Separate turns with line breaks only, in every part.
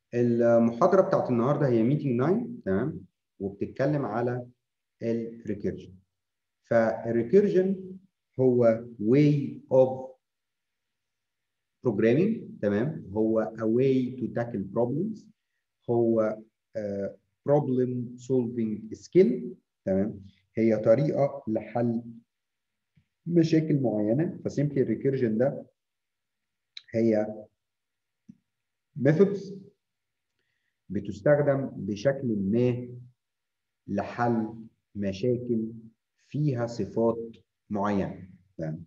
المحاضره بتاعت النهارده هي ميتنج 9 تمام وبتتكلم على الريكيرجن فالريكيرجن هو way of programming تمام هو a way to tackle problems هو uh, problem solving skill تمام هي طريقه لحل مشاكل معينه فسيمبلي الريكيرجن ده هي methods بتستخدم بشكل ما لحل مشاكل فيها صفات معينه تمام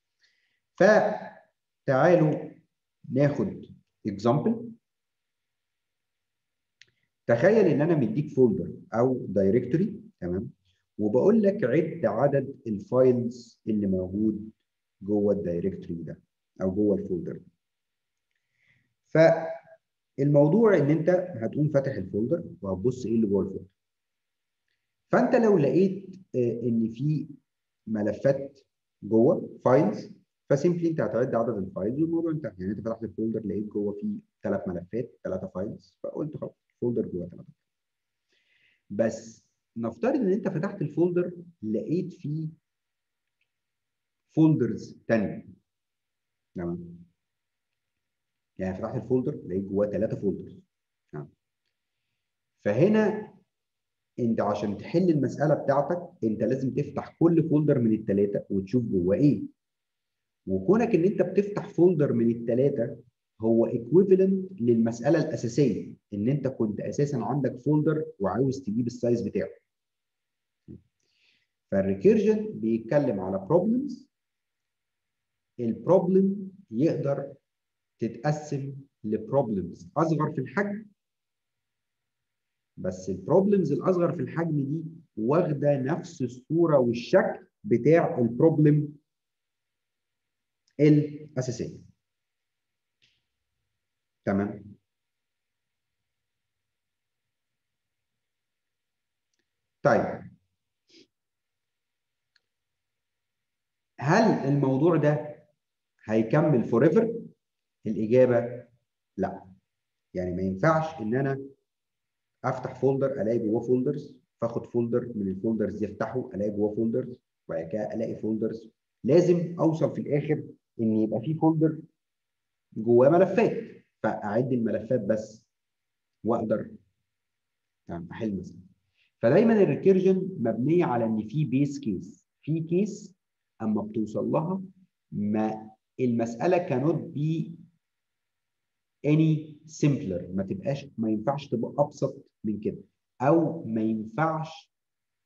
فتعالوا ناخد example تخيل ان انا مديك فولدر او دايركتوري تمام وبقول لك عد عدد الفايلز اللي موجود جوه الدايركتوري ده او جوه الفولدر فالموضوع ان انت هتقوم فاتح الفولدر وهتبص ايه اللي جوه الفولدر فانت لو لقيت ان في ملفات جوه فايلز فسيمبلي انت هتعد عدد الفايلز والموضوع انتهى يعني انت فتحت الفولدر لقيت جوه فيه ثلاث ملفات ثلاثه فايلز فقلت خلاص الفولدر جوه ثلاثه بس نفترض ان انت فتحت الفولدر لقيت فيه فولدرز ثانيه تمام يعني فتحت الفولدر لقيت جواه ثلاثه فولدرز تمام فهنا انت عشان تحل المساله بتاعتك انت لازم تفتح كل فولدر من الثلاثه وتشوف جواه ايه وكونك ان انت بتفتح فولدر من الثلاثه هو ايكويفالنت للمساله الاساسيه ان انت كنت اساسا عندك فولدر وعاوز تجيب السايز بتاعه فالريكيرجن بيتكلم على بروبلمز البروبلم يقدر تتقسم لبروبلمز اصغر في الحجم بس البروبلمز الاصغر في الحجم دي واخده نفس الصوره والشكل بتاع البروبلم الاساسيه تمام طيب هل الموضوع ده هيكمل فور ايفر الاجابه لا يعني ما ينفعش ان انا افتح فولدر الاقي جواه فولدرز فاخد فولدر من الفولدرز دي افتحه الاقي جواه فولدرز وبعد كده الاقي فولدرز لازم اوصل في الاخر ان يبقى في فولدر جواه ملفات فاعد الملفات بس واقدر احل مثلا فدايما الريكيرجن مبنيه على ان في بيس كيس في كيس اما بتوصل لها ما المساله كانوت بي any simpler ما تبقاش ما ينفعش تبقى ابسط من كده او ما ينفعش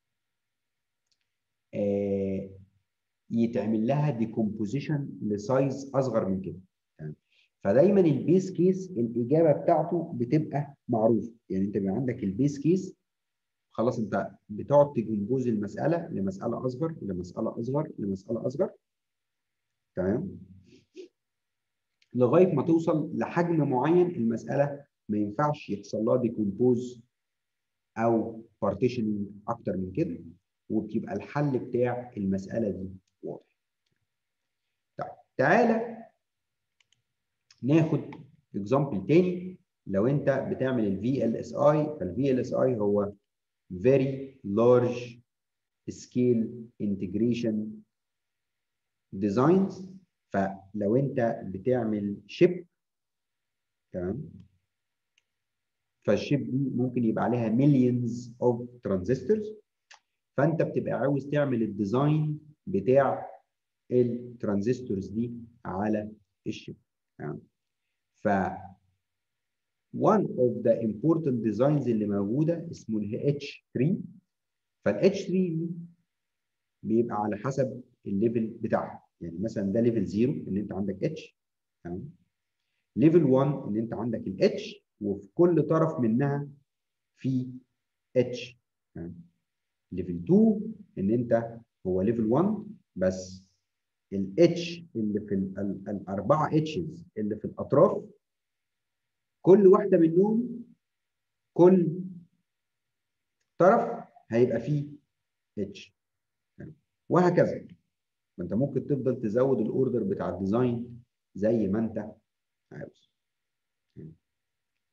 آه يتعمل لها ديكومبوزيشن لسايز اصغر من كده فدايما البيس كيس الاجابه بتاعته بتبقى معروفه يعني انت بيبقى عندك البيس كيس خلاص انت بتقعد تجمبوز المساله لمساله اصغر لمساله اصغر لمساله اصغر تمام لغايه ما توصل لحجم معين المساله ما ينفعش يحصل لها ديكومبوز او بارتيشننج اكتر من كده وبتبقى الحل بتاع المساله دي واضح. طيب تعالى ناخد اكزامبل تاني لو انت بتعمل الفي ال اس اي فالفي ال اس اي هو very large scale integration designs فلو انت بتعمل شيب تمام فالشيب دي ممكن يبقى عليها millions of transistors فانت بتبقى عاوز تعمل الديزاين بتاع الترانزستورز دي على الشيب تمام ف one of the important designs اللي موجوده اسمه ال H3 فال H3 دي بيبقى على حسب الليفل بتاعها يعني مثلا ده ليفل 0 ان انت عندك H تمام ليفل 1 ان انت عندك ال H وفي كل طرف منها في H تمام ليفل 2 ان انت هو ليفل 1 بس ال H اللي في الاربعه H's اللي في الاطراف كل واحده منهم كل طرف هيبقى فيه اتش وهكذا فانت ممكن تفضل تزود الاوردر بتاع الديزاين زي ما انت عاوز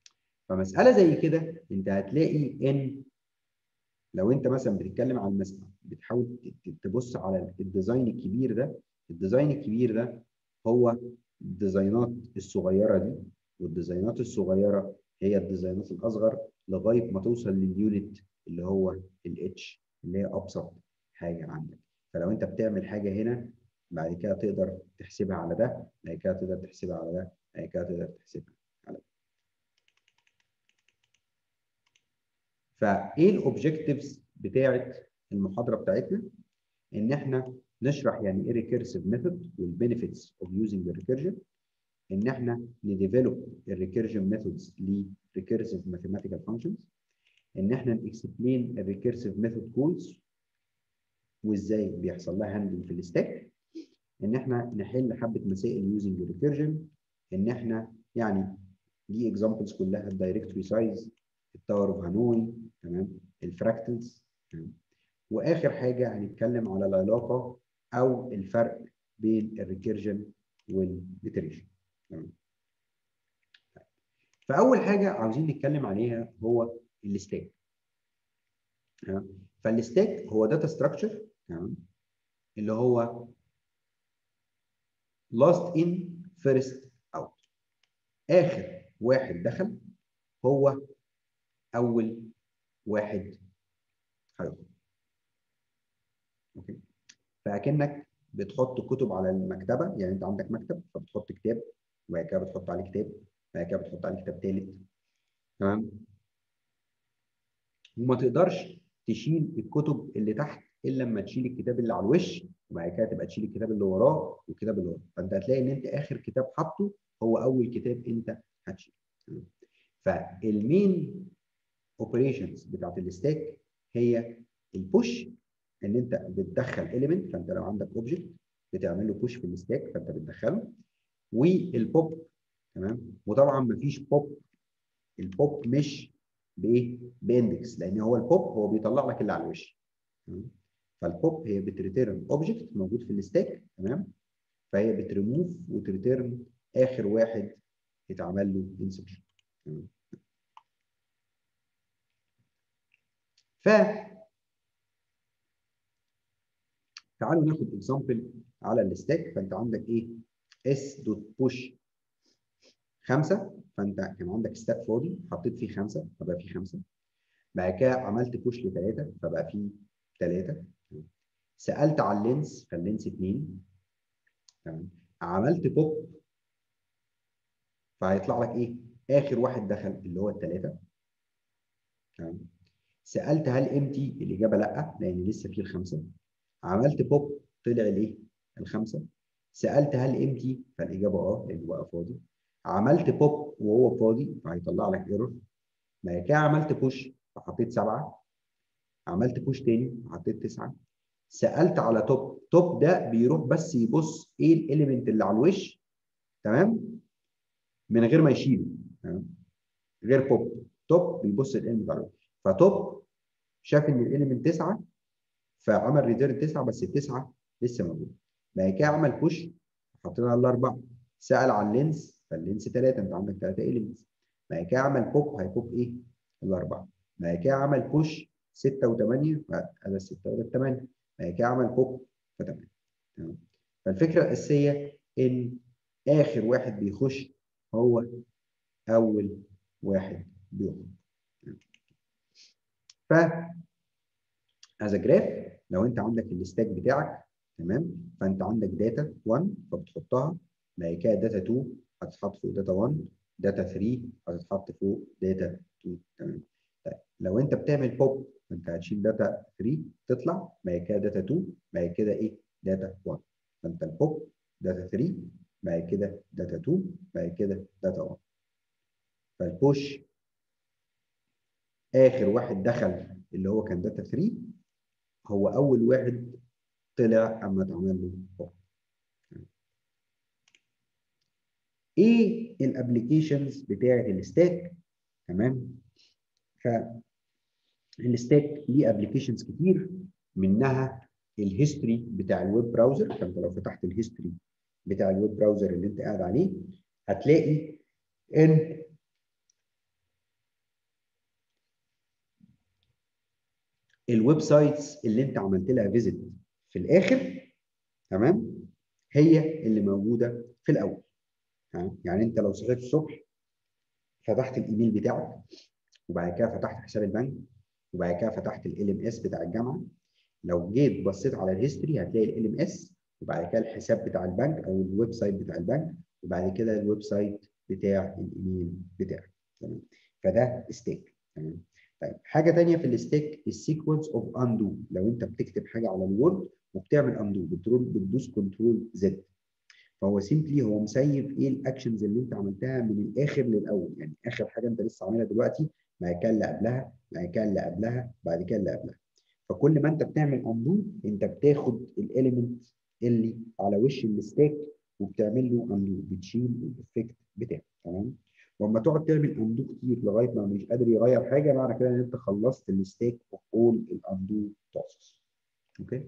فمساله زي كده انت هتلاقي ان لو انت مثلا بتتكلم عن مساله بتحاول تبص على الديزاين الكبير ده الديزاين الكبير ده هو الديزاينات الصغيره دي والديزاينات الصغيره هي الديزاينات الاصغر لغايه ما توصل لليونت اللي هو الاتش اللي هي ابسط حاجه عندك فلو انت بتعمل حاجه هنا بعد كده تقدر تحسبها على ده بعد كده تقدر تحسبها على ده بعد كده تقدر تحسبها على ده فايه الاوبجكتيفز بتاعت المحاضره بتاعتنا ان احنا نشرح يعني ايه ريكيرسيف ميثود والبينيفيتس اوف يوزنج الريكيرجن ان احنا نديفلوب الريكيرجن ميثودز لريكيرسيف ماثيماتيكال فانكشنز ان احنا نكسبلين الريكيرسيف ميثود كولز وازاي بيحصل لها هاندلنج في الستاك ان احنا نحل حبه مسائل يوزنج الريكيرجن ان احنا يعني دي اكزامبلز كلها الدايركتوري سايز التاور اوف هانوي تمام الفراكتلز تمام واخر حاجه هنتكلم على العلاقه او الفرق بين الريكيرجن والبيتريشن تمام فاول حاجه عاوزين نتكلم عليها هو الستاك فالستاك هو داتا ستراكشر تمام اللي هو لاست ان فيرست اوت اخر واحد دخل هو اول واحد هيخرج اوكي فاكنك بتحط كتب على المكتبه يعني انت عندك مكتب فبتحط كتاب وبعد كده بتحط عليه كتاب بعد كده بتحط عليه كتاب ثالث تمام وما تقدرش تشيل الكتب اللي تحت الا لما تشيل الكتاب اللي على الوش وبعد كده تبقى تشيل الكتاب اللي وراه والكتاب اللي وراه فانت هتلاقي ان انت اخر كتاب حاطه هو اول كتاب انت هتشيله فالمين اوبريشنز بتاعت الستاك هي البوش ان انت بتدخل اليمنت فانت لو عندك اوبجكت بتعمل له بوش في الستاك فانت بتدخله والبوب تمام وطبعا مفيش بوب البوب مش بايه؟ باندكس لان هو البوب هو بيطلع لك اللي على الوش فالبوب هي بتريتيرن اوبجكت موجود في الستاك تمام فهي بتريموف وتريتيرن اخر واحد اتعمل له انسبشن ف تعالوا ناخد اكزامبل على الستاك فانت عندك ايه اس دوت بوش خمسه فانت كان عندك ستاك فاضي حطيت فيه خمسه فبقى فيه خمسه بعد كده عملت بوش لثلاثه فبقى فيه ثلاثه سالت على اللينس فاللينس اثنين تمام عملت بوب فهيطلع لك ايه؟ اخر واحد دخل اللي هو الثلاثه تمام سالت هل امتي؟ الاجابه لا لان لسه فيه الخمسه عملت بوب طلع الايه؟ الخمسه سالت هل امتي؟ فالاجابه اه لانه بقى فاضي عملت بوب وهو فاضي فهيطلع لك ايرور بعد كده عملت بوش فحطيت سبعه عملت بوش تاني وحطيت تسعه سالت على توب توب ده بيروح بس يبص ايه الاليمنت اللي على الوش تمام من غير ما يشيله تمام غير بوب توب بيبص الاليمنت على الوش فتوب شاف ان الاليمنت تسعه فعمل ريتيرن تسعه بس التسعه لسه موجوده بعد كده عمل بوش حطينا الاربعه سال على اللينس فاللينس ثلاثه انت عندك ثلاثه اليمنتس بعد كده عمل بوب هيبوب ايه؟ الاربعه بعد كده عمل بوش 6 و8 هذا 6 وده 8 بعد كده عمل بوب ف8 تمام فالفكره الاساسيه ان اخر واحد بيخش هو اول واحد بيخرج ف از جراف لو انت عندك الستاك بتاعك تمام فانت عندك داتا 1 فبتحطها بعد كده داتا 2 هتتحط فوق داتا 1 داتا 3 هتتحط فوق داتا 2 تمام طيب لو انت بتعمل بوب فانت هتشيل داتا 3 تطلع بعد كده داتا 2 بعد كده ايه داتا 1 فانت البوب داتا 3 بعد كده داتا 2 بعد كده داتا 1 فالبوش اخر واحد دخل اللي هو كان داتا 3 هو اول واحد طلع اما اتعمل له بوب ايه الابلكيشنز بتاعه الستاك تمام ف الستاك ليه ابلكيشنز كتير منها الهيستوري بتاع الويب براوزر فانت لو فتحت الهيستوري بتاع الويب براوزر اللي انت قاعد عليه هتلاقي ان الويب سايتس اللي انت عملت لها فيزيت في الاخر تمام هي اللي موجوده في الاول تمام يعني انت لو صحيت الصبح فتحت الايميل بتاعك وبعد كده فتحت حساب البنك وبعد كده فتحت ال ام اس بتاع الجامعه لو جيت بصيت على الهيستوري هتلاقي ال ام اس وبعد كده الحساب بتاع البنك او الويب سايت بتاع البنك وبعد كده الويب سايت بتاع الايميل بتاعك تمام فده ستيك تمام طيب حاجه ثانيه في الستيك السيكونس اوف اندو لو انت بتكتب حاجه على الوورد وبتعمل اندو بتدوس كنترول زد فهو سيمبلي هو مسيب ايه الاكشنز اللي انت عملتها من الاخر للاول يعني اخر حاجه انت لسه عاملها دلوقتي بعد كده اللي قبلها بعد كده اللي قبلها بعد كده اللي قبلها فكل ما انت بتعمل اندو انت بتاخد الاليمنت اللي على وش الستاك وبتعمل له اندو بتشيل الايفكت بتاعه تمام واما تقعد تعمل اندو كتير لغايه ما مش قادر يغير حاجه معنى كده ان انت خلصت الستاك اوف اول الاندو بروسس اوكي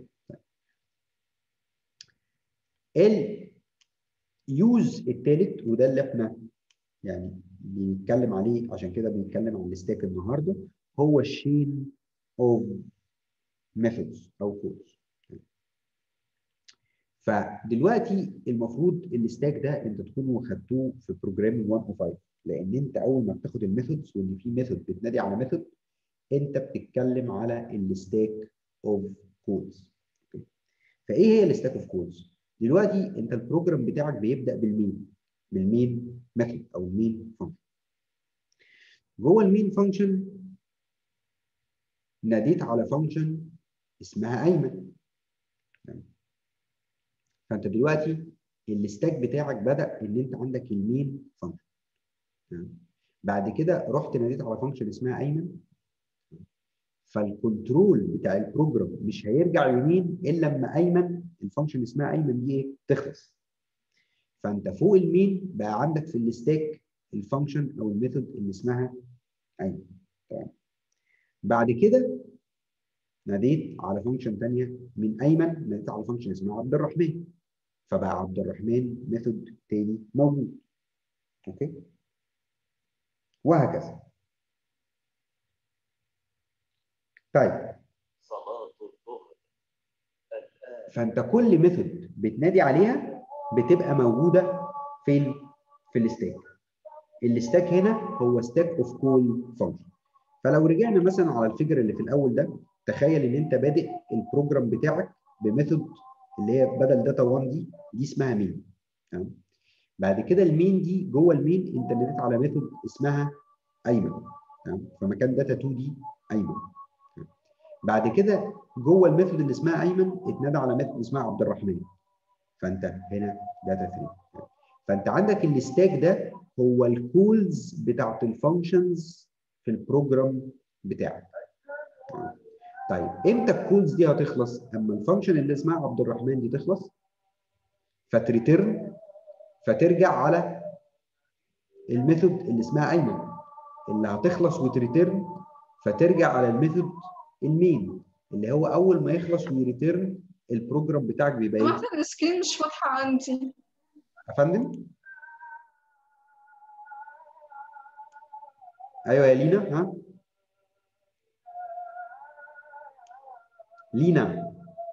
اليوز الثالث وده اللي احنا يعني بنتكلم عليه عشان كده بنتكلم عن الستاك النهارده هو الشين اوف ميثودز او كودز فدلوقتي المفروض الستاك ده انت تكونوا خدتوه في بروجرامينج 105 لان انت اول ما بتاخد الميثودز وان في ميثود بتنادي على ميثود انت بتتكلم على الستاك اوف كودز فايه هي الستاك اوف كودز دلوقتي انت البروجرام بتاعك بيبدا بالمين بالمين ميثود او المين فانكشن جوه المين فانكشن ناديت على فانكشن اسمها ايمن فانت دلوقتي الستاك بتاعك بدا ان انت عندك المين فانكشن بعد كده رحت ناديت على فانكشن اسمها ايمن فالكنترول بتاع البروجرام مش هيرجع يمين الا لما ايمن الفانكشن اسمها ايمن دي ايه تخلص فانت فوق المين بقى عندك في الستاك الفانكشن او الميثود اللي اسمها ايمن تمام بعد كده ناديت على فانكشن ثانيه من ايمن ناديت على فانكشن اسمها عبد الرحمن فبقى عبد الرحمن ميثود تاني موجود اوكي وهكذا طيب
صلاة الظهر الآن
فانت كل ميثود بتنادي عليها بتبقى موجوده فين في الستاك الستاك هنا هو ستاك اوف كول فانكشن فلو رجعنا مثلا على الفيجر اللي في الاول ده تخيل ان انت بادئ البروجرام بتاعك بميثود اللي هي بدل داتا 1 دي دي اسمها مين تمام بعد كده المين دي جوه المين انت ناديت على ميثود اسمها ايمن تمام فمكان داتا 2 دي ايمن تمام؟ بعد كده جوه الميثود اللي اسمها ايمن اتنادى على ميثود اسمها عبد الرحمن فانت هنا داتا 3 تمام؟ فانت عندك الستاك ده هو الكولز بتاعت الفانكشنز في البروجرام بتاعك تمام؟ طيب امتى الكولز دي هتخلص؟ اما الفانكشن اللي اسمها عبد الرحمن دي تخلص فتريتيرن فترجع على الميثود اللي اسمها ايمن اللي هتخلص وتريتيرن فترجع على الميثود المين اللي هو اول ما يخلص ويريتيرن البروجرام بتاعك بيبقى ايه؟
مثلا السكرين مش واضحة عندي
يا فندم؟ ايوه يا لينا ها؟ لينا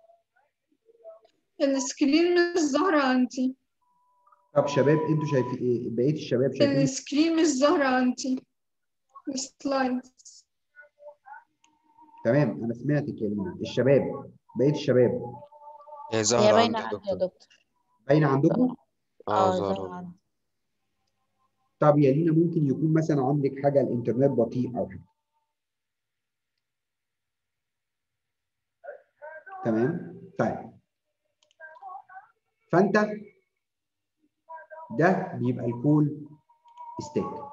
السكرين مش ظاهرة عندي
طب شباب انتوا شايفين ايه؟ بقيه الشباب شايفين
السكرين مش ظاهرة عندي السلايدز
تمام انا سمعتك يا لينا الشباب بقيه الشباب
هي
هي
ظاهرة
باينة
عندي يا
عندي يا
دكتور
دكتور
باينه عندكم؟
اه
اه
ظاهرة
ظاهرة عندي
طب يا لينا ممكن يكون مثلا عندك حاجه الانترنت بطيء او حاجه تمام طيب فانت ده بيبقى الكول ستيك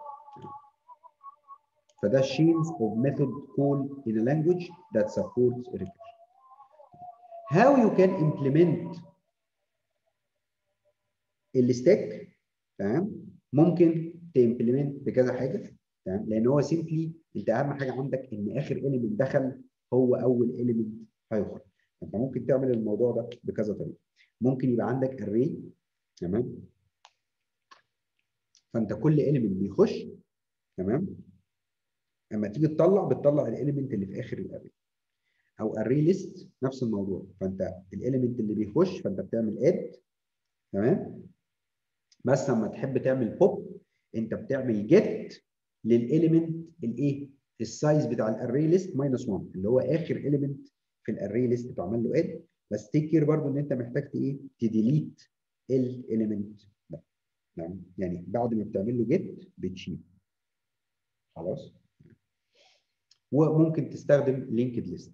فده chains of method call in a language that supports recursion. How you can implement الستاك تمام ممكن تimplement بكذا حاجه تمام لان هو سيمبلي انت اهم حاجه عندك ان اخر element دخل هو اول element هيخرج انت ممكن تعمل الموضوع ده بكذا طريقه ممكن يبقى عندك array تمام فانت كل element بيخش تمام اما تيجي تطلع بتطلع الاليمنت اللي في اخر الاري او array list نفس الموضوع فانت الاليمنت اللي بيخش فانت بتعمل اد تمام بس لما تحب تعمل بوب انت بتعمل جيت للاليمنت الايه السايز بتاع الاري ليست ماينس 1 اللي هو اخر اليمنت في الاري ليست بتعمل له اد بس تيك كير برضه ان انت محتاج ايه تديليت الاليمنت ده تمام يعني بعد ما بتعمل له جيت بتشيل خلاص وممكن تستخدم لينكد ليست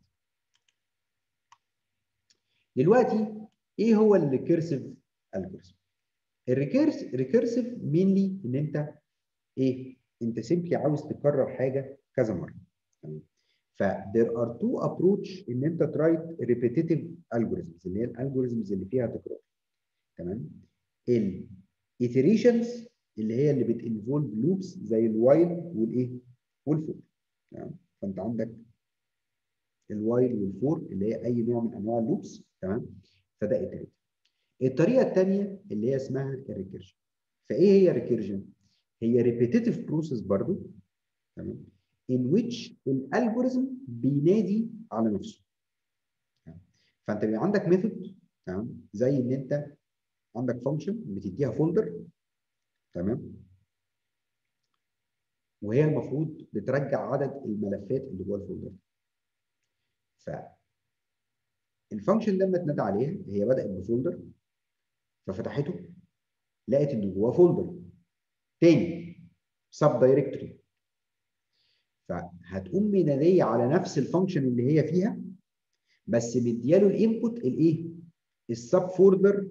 دلوقتي ايه هو الريكيرسيف الجوريزم الريكيرس ريكيرسيف مينلي ان انت ايه انت سيمبلي عاوز تكرر حاجه كذا مره تمام ف there are two approach ان انت ترايت repetitive algorithms اللي هي الالجوريزمز اللي فيها تكرار تمام ال iterations اللي هي اللي بتنفولف لوبس زي الوايل والايه والفور تمام فانت عندك الوايل والفور اللي هي اي نوع من انواع اللوبس تمام فده iterative الطريقه الثانيه اللي هي اسمها الريكيرجن فايه هي ريكيرجن هي repetitive process برضو تمام in which الالجوريزم بينادي على نفسه تمام؟ فانت بيبقى عندك ميثود تمام زي ان انت عندك فانكشن بتديها فولدر تمام وهي المفروض بترجع عدد الملفات اللي جوه الفولدر ف الفانكشن لما اتنادى عليها هي بدات بفولدر ففتحته لقت ان جواه فولدر تاني سب دايركتوري فهتقوم مناديه على نفس الفانكشن اللي هي فيها بس مدياله الانبوت الايه؟ السب فولدر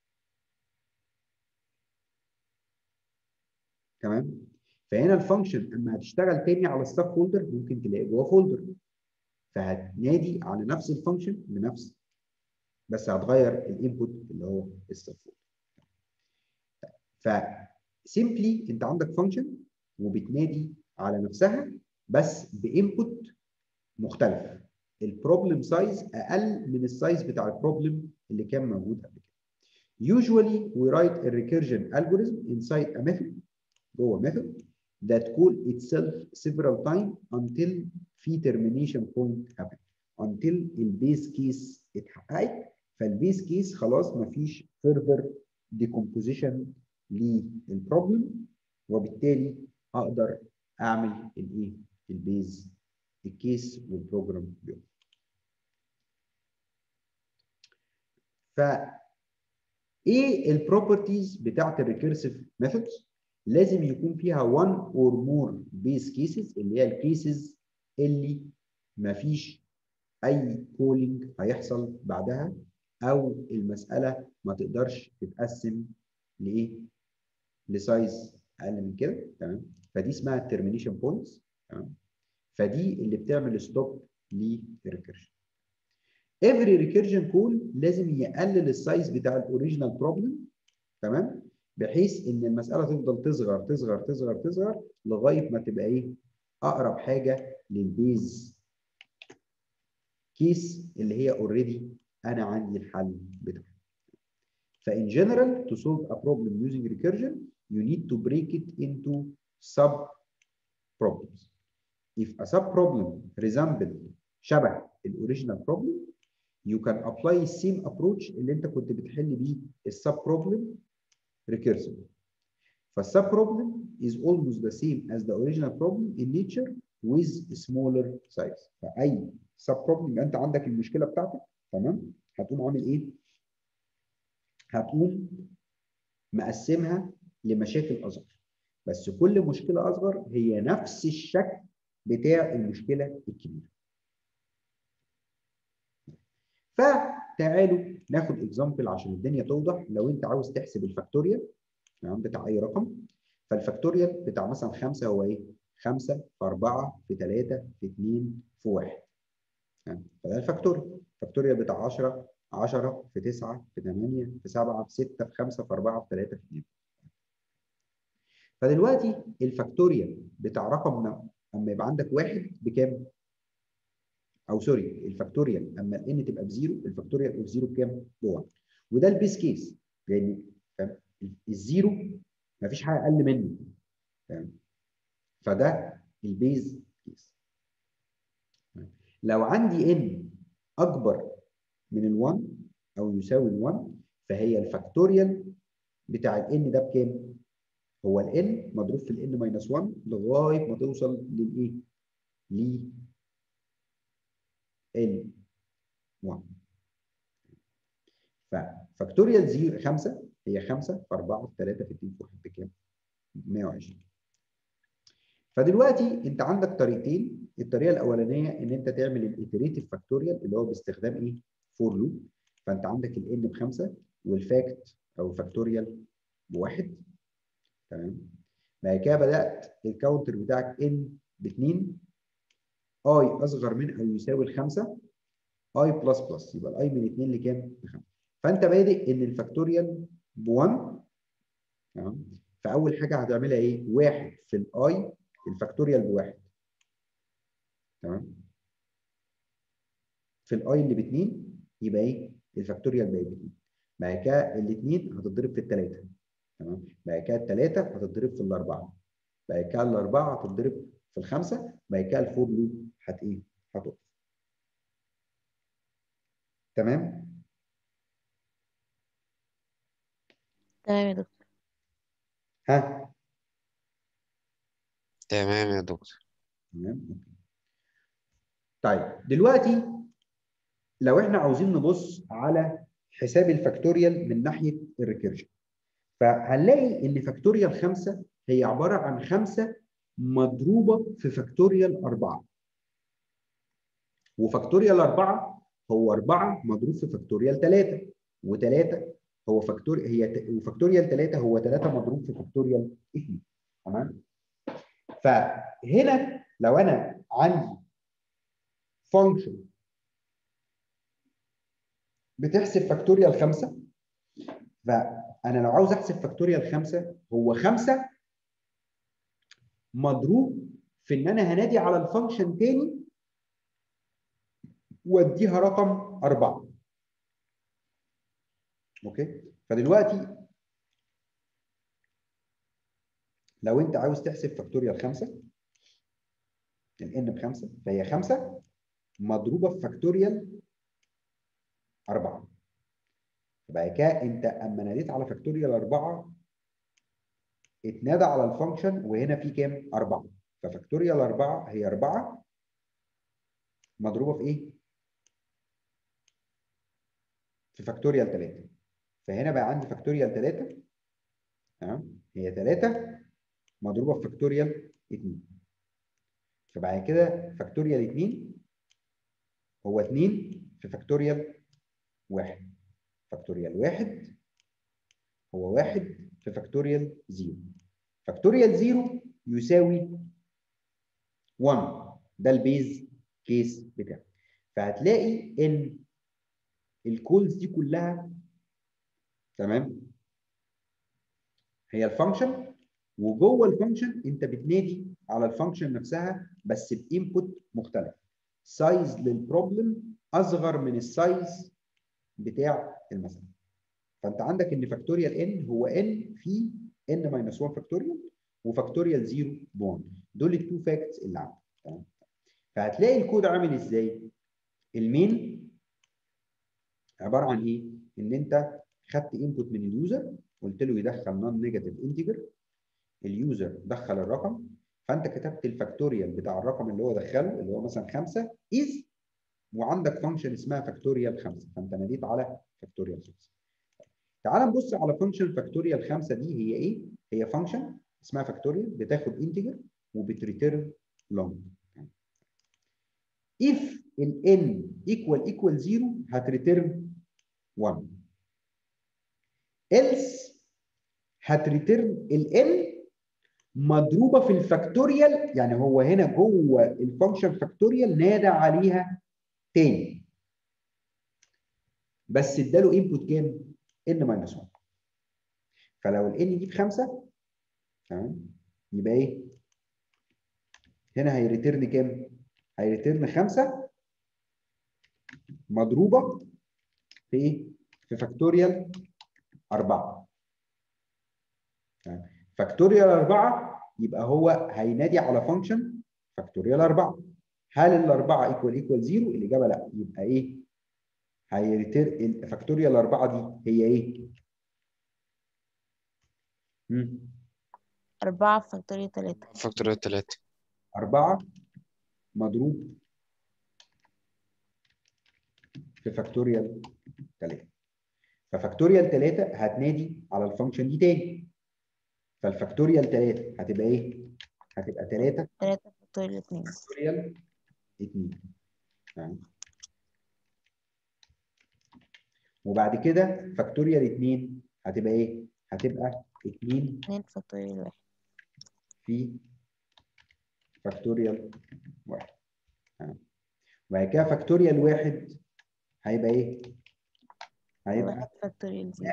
تمام؟ فهنا الفانكشن اما هتشتغل تاني على السب فولدر ممكن تلاقي جواه فولدر فهتنادي على نفس الفانكشن بنفس بس هتغير الانبوت اللي هو السب فولدر ف سيمبلي انت عندك فانكشن وبتنادي على نفسها بس بانبوت مختلف البروبلم سايز اقل من السايز بتاع البروبلم اللي كان موجود قبل كده usually we write a recursion algorithm inside a method جوه method that call itself several times until في termination point happen until البيس كيس اتحققت فالبيس كيس خلاص مفيش further decomposition للبروبلم وبالتالي اقدر اعمل الايه البيز الكيس والبروجرام بيقف ف ايه البروبرتيز بتاعت الريكيرسيف ميثودز لازم يكون فيها one or more base cases اللي هي الكيسز اللي مفيش اي كولينج هيحصل بعدها او المساله ما تقدرش تتقسم لايه لسايز اقل من كده تمام فدي اسمها الترمينيشن بوينتس تمام فدي اللي بتعمل ستوب للريكيرجن every recursion call لازم يقلل السايز بتاع الاوريجينال بروبلم تمام بحيث ان المساله تفضل تصغر تصغر تصغر تصغر لغايه ما تبقى ايه اقرب حاجه للبيز كيس اللي هي اوريدي انا عندي الحل بتاعها فان general to solve a problem using recursion you need to break it into sub problems if a sub problem resemble شبه الاوريجينال problem you can apply the same approach اللي انت كنت بتحل بيه السب problem recursively فالسب problem is almost the same as the original problem in nature with smaller size فاي سب problem انت عندك المشكله بتاعتك تمام هتقوم عامل ايه هتقوم مقسمها لمشاكل اصغر بس كل مشكله اصغر هي نفس الشكل بتاع المشكله الكبيره فتعالوا ناخد اكزامبل عشان الدنيا توضح لو انت عاوز تحسب الفاكتوريال تمام بتاع اي رقم فالفاكتوريال بتاع مثلا 5 هو ايه 5 في 4 في 3 في 2 في 1 تمام فده الفاكتوريال الفاكتوريال بتاع 10 10 في 9 في 8 في 7 في 6 في 5 في 4 في 3 في 2 فدلوقتي الفاكتوريال بتاع رقم اما يبقى عندك واحد بكام؟ او سوري الفاكتوريال اما الان تبقى بزيرو الفاكتوريال اوف زيرو بكام؟ بواحد وده البيس كيس لان فاهم الزيرو مفيش حاجه اقل منه فاهم فده البيز كيس لو عندي ان اكبر من ال1 او يساوي ال1 فهي الفاكتوريال بتاع الان ده بكام؟ هو الان مضروب في الان ماينس 1 لغايه ما توصل للايه؟ ل ال 1 ففاكتوريال 0 5 هي 5 في 4 في 3 في 2 في 1 بكام؟ 120 فدلوقتي انت عندك طريقتين الطريقه الاولانيه ان انت تعمل الايتريتيف فاكتوريال اللي هو باستخدام ايه؟ فور لوب فانت عندك الان بخمسه والفاكت او فاكتوريال بواحد تمام بعد كده بدات الكاونتر بتاعك ان باثنين اي اصغر من او يساوي الخمسه اي بلس بلس يبقى الاي من 2 لكام؟ لخمسه فانت بادئ ان الفاكتوريال ب 1 تمام فاول حاجه هتعملها ايه؟ واحد في الاي الفاكتوريال بواحد تمام في الاي اللي باثنين يبقى ايه؟ الفاكتوريال بقى باثنين بعد كده الاثنين هتتضرب في الثلاثه تمام بعد كده الثلاثه هتتضرب في الاربعه بعد كده الاربعه هتتضرب في الخمسه بعد كده الفور لوب هت ايه؟ هتقف تمام؟
تمام يا دكتور
ها
تمام يا دكتور
تمام أوكي. طيب دلوقتي لو احنا عاوزين نبص على حساب الفاكتوريال من ناحيه الريكيرجن فهنلاقي ان فاكتوريال 5 هي عباره عن 5 مضروبه في فاكتوريال 4 وفاكتوريال 4 هو 4 مضروب في فاكتوريال 3 و3 هو فاكتور هي ت- وفاكتوريال 3 هو 3 مضروب في فاكتوريال 2 تمام فهنا لو انا عندي فانكشن بتحسب فاكتوريال 5 فانا لو عاوز احسب فاكتوريال 5 هو 5 مضروب في ان انا هنادي على الفانكشن تاني واديها رقم 4 اوكي فدلوقتي لو انت عاوز تحسب فاكتوريال 5 الان بخمسه فهي 5 مضروبه في فاكتوريال 4 يبقى كده انت اما ناديت على فاكتوريال 4 اتنادى على الفانكشن وهنا في كام؟ 4 ففاكتوريال 4 هي 4 مضروبه في ايه؟ في فاكتوريال 3 فهنا بقى عندي فاكتوريال 3 تمام هي 3 مضروبه في فاكتوريال 2 فبعد كده فاكتوريال 2 هو 2 في فاكتوريال 1 فاكتوريال 1 هو 1 في فاكتوريال 0 فاكتوريال 0 يساوي 1 ده البيز كيس بتاعه فهتلاقي ان الكولز دي كلها تمام هي الفانكشن وجوه الفانكشن انت بتنادي على الفانكشن نفسها بس بانبوت مختلف سايز للبروبلم اصغر من السايز بتاع المساله فانت عندك ان فاكتوريال ان هو ان في ان ماينس 1 فاكتوريال وفاكتوريال 0 ب 1 دول التو فاكتس اللي عندك تمام فهتلاقي الكود عامل ازاي المين عباره عن ايه ان انت خدت انبوت من اليوزر قلت له يدخل نون نيجاتيف انتجر اليوزر دخل الرقم فانت كتبت الفاكتوريال بتاع الرقم اللي هو دخله اللي هو مثلا 5 از وعندك فانكشن اسمها فاكتوريال 5 فانت ناديت على فاكتوريال 5 تعال نبص على فانكشن فاكتوريال 5 دي هي ايه؟ هي فانكشن اسمها فاكتوريال بتاخد انتجر وبتريتيرن لونج if ال n equal equal 0 هتريتيرن 1 else هتريتيرن ال n مضروبه في الفاكتوريال يعني هو هنا جوه الفانكشن فاكتوريال نادى عليها تاني بس اداله انبوت كام؟ ان ماينس 1 فلو ال n دي بخمسه تمام يبقى ايه؟ هنا هيريتيرن كام؟ هيريتيرن خمسه مضروبه في ايه؟ في فاكتوريال 4 فاكتوريال 4 يبقى هو هينادي على فانكشن فاكتوريال 4 هل الاربعه ايكوال ايكوال 0 الاجابه لا يبقى ايه هيريتر الفاكتوريال 4 دي هي ايه؟ مم.
أربعة في فاكتوريال تلاتة
فاكتوريال تلاتة
4 مضروب في فاكتوريال 3 ففاكتوريال 3 هتنادي على الفانكشن دي تاني فالفاكتوريال 3 هتبقى ايه؟ هتبقى 3
تلاتة فاكتوريال اتنين
فاكتوريال 2 تمام وبعد كده فاكتوريال 2 هتبقى ايه؟ هتبقى 2
اتنين فاكتوريال واحد
في فاكتوريال 1 تمام وبعد كده فاكتوريال 1 هيبقى ايه؟ هيبقى
واحد فاكتوريال زيرو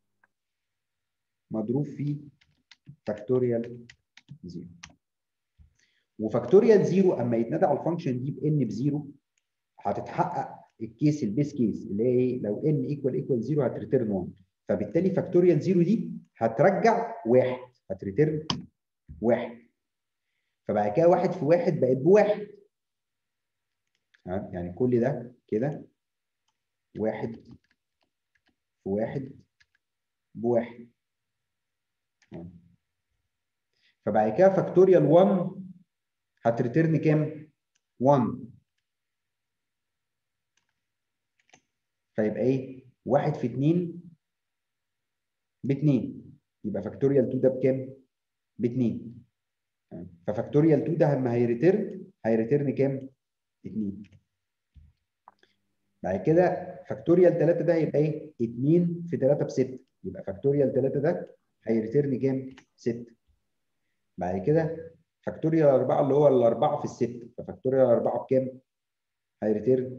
مضروب في فاكتوريال 0 وفاكتوريال 0 اما يتنادى على الفانكشن دي بان بزيرو هتتحقق الكيس البيس كيس اللي هي ايه لو ان ايكوال ايكوال 0 هتريتيرن 1 فبالتالي فاكتوريال 0 دي هترجع واحد هتريتيرن واحد فبعد كده واحد في واحد بقت بواحد تمام؟ يعني كل ده كده واحد في واحد بواحد تمام؟ فبعد كده فاكتوريال 1 هتريتيرن كام؟ 1 فيبقى ايه؟ 1 في 2 ب 2 يبقى فاكتوريال 2 ده بكام؟ ب 2 ففاكتوريال 2 ده لما هيريتيرن هيريتيرن كام؟ 2 بعد كده فاكتوريال 3 ده هيبقى ايه؟ 2 في 3 ب 6 يبقى فاكتوريال 3 ده هيريتيرن كام؟ 6 بعد كده فاكتوريال 4 اللي هو الأربعة في الستة ففاكتوريال 4 بكام؟ هيريتيرن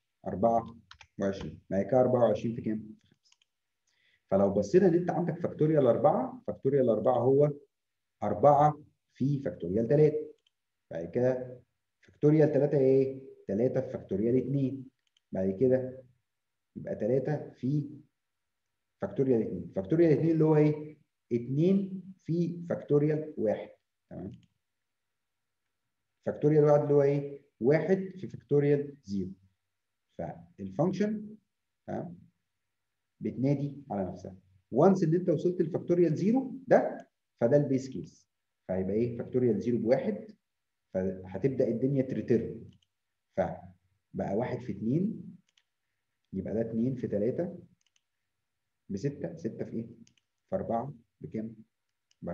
24 بعد كده 24 في كام؟ فلو بصينا ان انت عندك فاكتوريال 4 فاكتوريال 4 هو 4 في فاكتوريال 3 بعد كده فاكتوريال 3 ايه؟ 3 في فاكتوريال 2 بعد كده يبقى 3 في فاكتوريال 2 فاكتوريال 2 اللي هو ايه؟ 2 في فاكتوريال 1 تمام فاكتوريال 1 اللي هو ايه؟ 1 في فاكتوريال 0 فالفانكشن تمام بتنادي على نفسها وانس ان انت وصلت لفاكتوريال 0 ده فده البيس كيس فهيبقى ايه فاكتوريال 0 بواحد فهتبدا الدنيا تريتيرن فبقى 1 في 2 يبقى ده 2 في 3 ب 6 6 في ايه؟ في 4 بكام؟ ب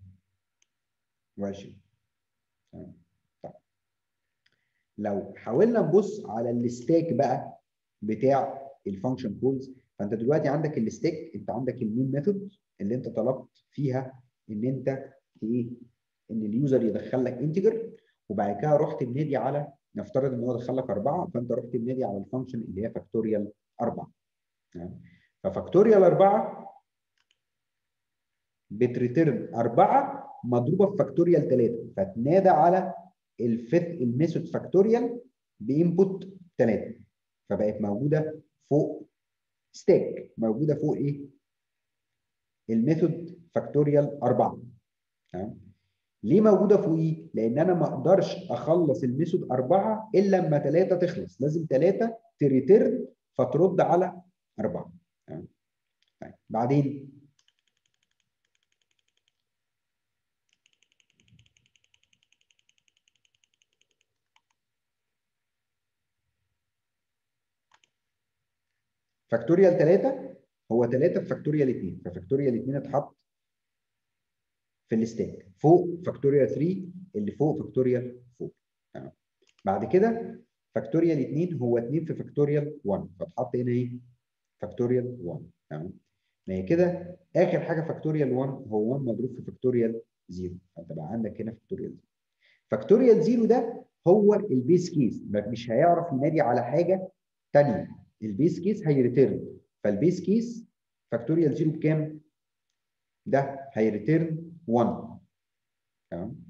24 تمام طيب لو حاولنا نبص على الستاك بقى بتاع الفانكشن كولز فانت دلوقتي عندك الستاك انت عندك المين ميثود اللي انت طلبت فيها ان انت ايه ان اليوزر يدخل لك انتجر وبعد كده رحت منادي على نفترض ان هو دخل لك اربعه فانت رحت منادي على الفانكشن اللي هي فاكتوريال اربعه تمام ففاكتوريال اربعه بتريتيرن اربعه مضروبه في فاكتوريال ثلاثه فتنادى على الفت الميثود فاكتوريال بانبوت ثلاثه فبقت موجوده فوق ستاك موجوده فوق ايه؟ الميثود فاكتوريال 4 تمام ليه موجوده فوقيه؟ لان انا ما اقدرش اخلص الميثود 4 الا لما 3 تخلص لازم 3 تريتيرن فترد على 4 تمام طيب بعدين فاكتوريال 3 هو 3 في فاكتوريال 2 ففاكتوريال 2 اتحط في الستاك فوق فاكتوريال 3 اللي فوق فاكتوريال 4 تمام بعد كده فاكتوريال 2 هو 2 في فاكتوريال 1 فاتحط هنا ايه فاكتوريال 1 تمام ما هي كده اخر حاجه فاكتوريال 1 هو 1 مضروب في فاكتوريال 0 فانت بقى عندك هنا فاكتوريال 0 فاكتوريال 0 ده هو البيس كيس مش هيعرف ينادي على حاجه ثانيه البيس كيس هيريتيرن فالبيس كيس فاكتوريال 0 بكام؟ ده هيريتيرن 1 تمام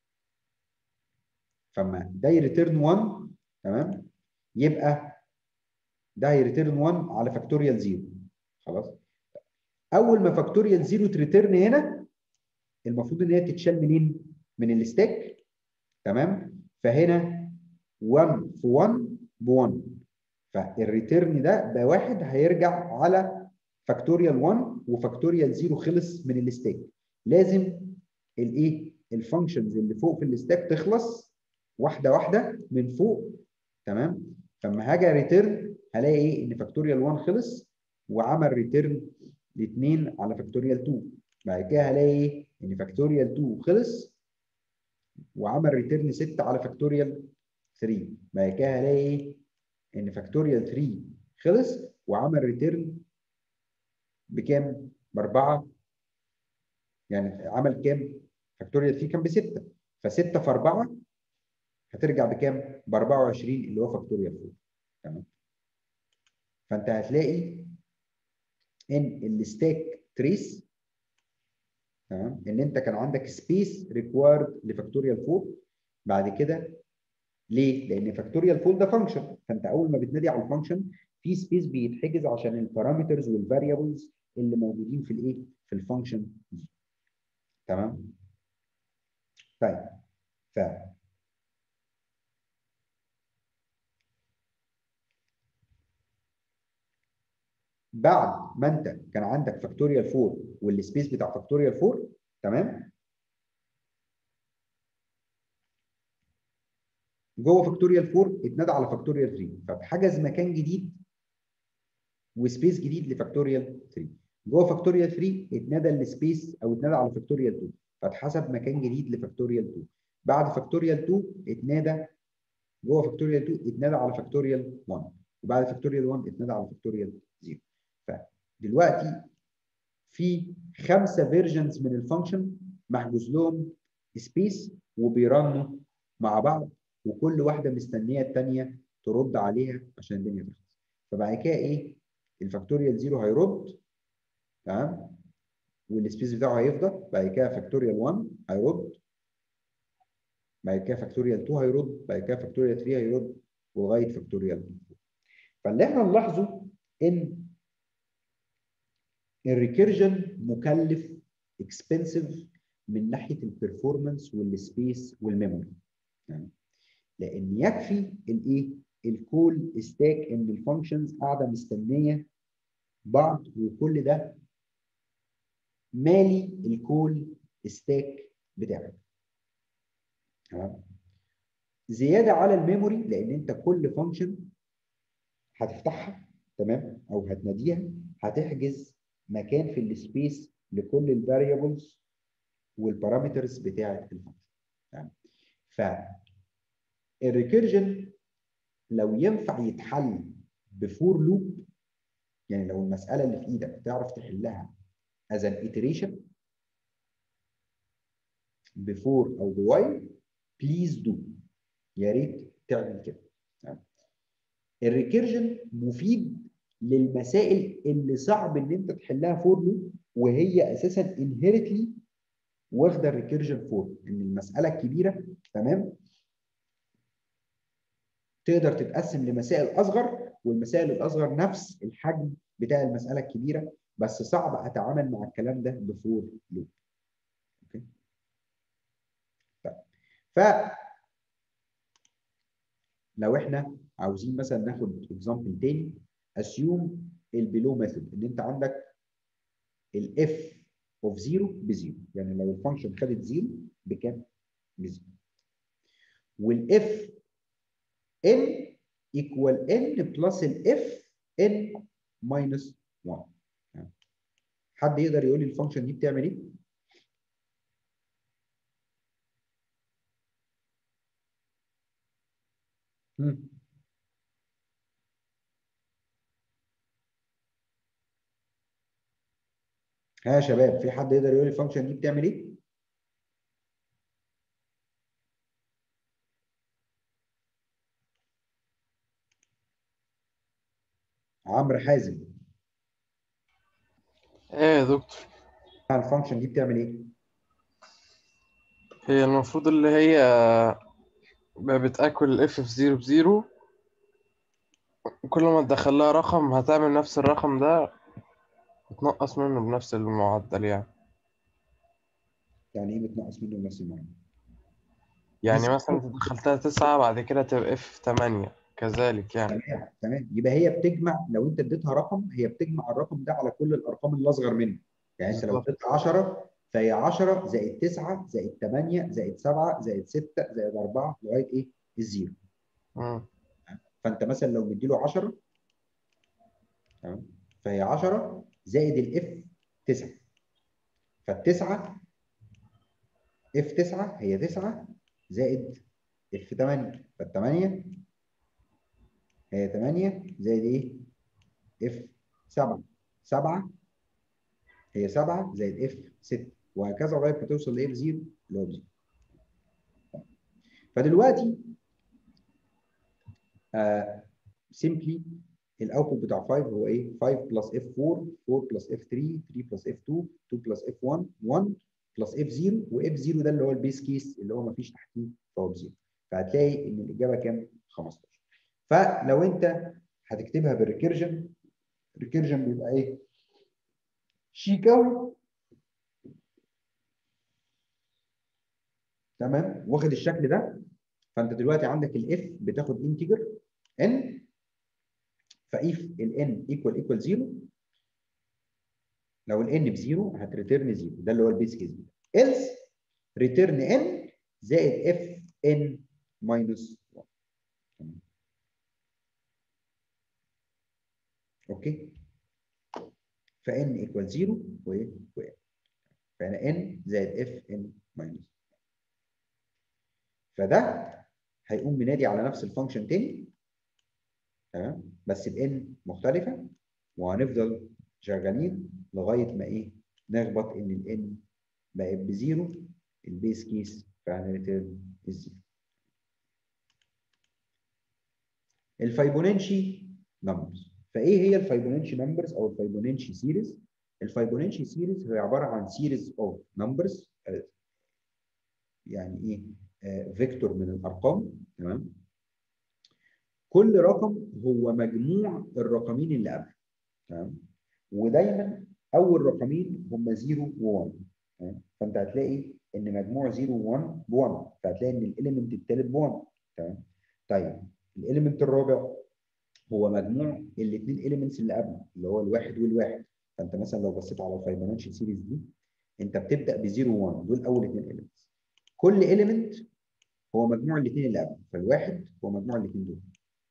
فما ده يريتيرن 1 تمام يبقى ده هيريتيرن 1 على فاكتوريال 0 خلاص اول ما فاكتوريال 0 تريتيرن هنا المفروض ان هي تتشال منين؟ من الستاك تمام فهنا 1 في 1 ب 1 فالريتيرن ده بواحد هيرجع على فاكتوريال 1 وفاكتوريال 0 خلص من الستاك لازم الايه الفانكشنز اللي فوق في الستاك تخلص واحده واحده من فوق تمام فلما هاجي ريتيرن هلاقي ايه ان فاكتوريال 1 خلص وعمل ريتيرن ل 2 على فاكتوريال 2 بعد كده هلاقي ايه ان فاكتوريال 2 خلص وعمل ريتيرن 6 على فاكتوريال 3 بعد كده هلاقي ايه ان فاكتوريال 3 خلص وعمل ريتيرن بكام؟ باربعه يعني عمل كام؟ فاكتوريال 3 كان بسته ف6 في 4 هترجع بكام؟ ب 24 اللي هو فاكتوريال 4 تمام فانت هتلاقي ان الستاك تريس تمام ان انت كان عندك سبيس ريكوايرد لفاكتوريال 4 بعد كده ليه؟ لان فاكتوريال 4 ده فانكشن فانت اول ما بتنادي على الفانكشن في سبيس بيتحجز عشان البارامترز والفاريبلز اللي موجودين في الايه؟ في الفانكشن دي تمام؟ طيب ف بعد ما انت كان عندك فاكتوريال 4 والسبيس بتاع فاكتوريال 4 تمام جوه فاكتوريال 4 اتنادى على فاكتوريال 3 فاتحجز مكان جديد وسبيس جديد لفاكتوريال 3 جوه فاكتوريال 3 اتنادى السبيس او اتنادى على فاكتوريال 2 فاتحسب مكان جديد لفاكتوريال 2 بعد فاكتوريال 2 اتنادى جوه فاكتوريال 2 اتنادى على فاكتوريال 1 وبعد فاكتوريال 1 اتنادى على فاكتوريال 0 فدلوقتي في خمسه فيرجنز من الفانكشن محجوز لهم سبيس وبيرنوا مع بعض وكل واحده مستنيه الثانيه ترد عليها عشان الدنيا تخلص فبعد كده ايه الفاكتوريال 0 هيرد تمام والسبيس بتاعه هيفضل بعد كده فاكتوريال 1 هيرد بعد كده فاكتوريال 2 هيرد بعد كده فاكتوريال 3 هيرد لغايه فاكتوريال 4 فاللي احنا نلاحظه ان الريكيرجن مكلف اكسبنسيف من ناحيه البرفورمانس والسبيس والميموري يعني لان يكفي الايه الكول ستاك ان الفانكشنز قاعده مستنيه بعض وكل ده مالي الكول ستاك بتاعك تمام زياده على الميموري لان انت كل فانكشن هتفتحها تمام او هتناديها هتحجز مكان في السبيس لكل الفاريبلز والبارامترز بتاعه الفانكشن تمام ف الريكيرجن لو ينفع يتحل بفور لوب يعني لو المساله اللي في ايدك تعرف تحلها as an iteration before او بوايل بليز دو يا ريت تعمل كده الريكيرجن مفيد للمسائل اللي صعب ان انت تحلها فور لوب وهي اساسا انهيرتلي واخده الريكيرجن فور ان المساله الكبيره تمام تقدر تتقسم لمسائل اصغر والمسائل الاصغر نفس الحجم بتاع المساله الكبيره بس صعب اتعامل مع الكلام ده بفور لوب اوكي طيب ف لو احنا عاوزين مثلا ناخد اكزامبل تاني اسيوم البلو ميثود ان انت عندك الاف اوف 0 بزيرو يعني لو الفانكشن خدت زيرو بكام؟ بزيرو والاف n equal n بلس الاف n minus 1 حد يقدر يقول لي الفانكشن دي بتعمل ايه؟ مم. ها يا شباب في حد يقدر يقول لي الفانكشن دي بتعمل ايه؟ عمرو حازم
ايه يا دكتور
الفانكشن دي بتعمل ايه؟
هي المفروض اللي هي بقى بتاكل الاف في زيرو بزيرو كل ما تدخل لها رقم هتعمل نفس الرقم ده وتنقص منه بنفس المعدل يعني
يعني ايه بتنقص منه نفس المعنى؟
يعني مثلا انت دخلتها تسعة بعد كده تبقى اف تمانية كذلك يعني
تمام تمام يبقى هي بتجمع لو انت اديتها رقم هي بتجمع الرقم ده على كل الارقام اللي اصغر منه يعني انت لو
بالظبط.
اديتها 10 فهي 10 زائد 9 زائد 8 زائد 7 زائد 6 زائد 4 لغايه ايه؟ الزيرو
مم.
فانت مثلا لو مديله 10 تمام فهي 10 زائد الاف 9 فالتسعه اف 9 هي 9 زائد اف 8 فال8 هي 8 زائد ايه؟ اف 7 7 هي 7 زائد اف 6 وهكذا لغايه ما توصل لاف 0 اللي هو 0 فدلوقتي آه سيمبلي الاوتبوت بتاع 5 هو ايه؟ 5 بلس اف 4 4 بلس اف 3 3 بلس اف 2 2 بلس اف 1 1 بلس اف 0 واف 0 ده اللي هو البيس كيس اللي هو ما فيش تحتيه فهو بزيرو فهتلاقي ان الاجابه كام؟ 15 فلو انت هتكتبها بالريكيرجن الريكيرجن بيبقى ايه؟ شيك قوي تمام واخد الشكل ده فانت دلوقتي عندك الاف بتاخد انتجر ان فايف الان ايكوال ايكوال 0 لو الان بزيرو هتريتيرن 0 ده اللي هو البيس كيس ايلس ريتيرن ان زائد اف ان ماينس 1 تمام. اوكي فان ايكوال 0 وايه وايه فانا ان زائد اف ان ماينس فده هيقوم منادي على نفس الفانكشن تاني تمام بس بان مختلفه وهنفضل شغالين لغايه ما ايه نخبط ان الان بقت بزيرو البيس كيس فهنريتيرن الزيرو الفايبونانشي نمبرز فايه هي الفايبونانشي نمبرز او الفايبونانشي سيريز الفايبونانشي سيريز هي عباره عن سيريز اوف نمبرز يعني ايه فيكتور من الارقام تمام كل رقم هو مجموع الرقمين اللي قبله تمام ودايما اول رقمين هم 0 و1 تمام فانت هتلاقي ان مجموع 0 و1 ب1 فهتلاقي ان الاليمنت الثالث ب1 تمام طيب الاليمنت الرابع هو مجموع الاثنين اليمنتس اللي قبله اللي هو الواحد والواحد فانت مثلا لو بصيت على الفايبوناتشي سيريز دي انت بتبدا ب 0 و1 دول اول اثنين اليمنتس كل اليمنت هو مجموع الاثنين اللي قبله فالواحد هو مجموع الاثنين دول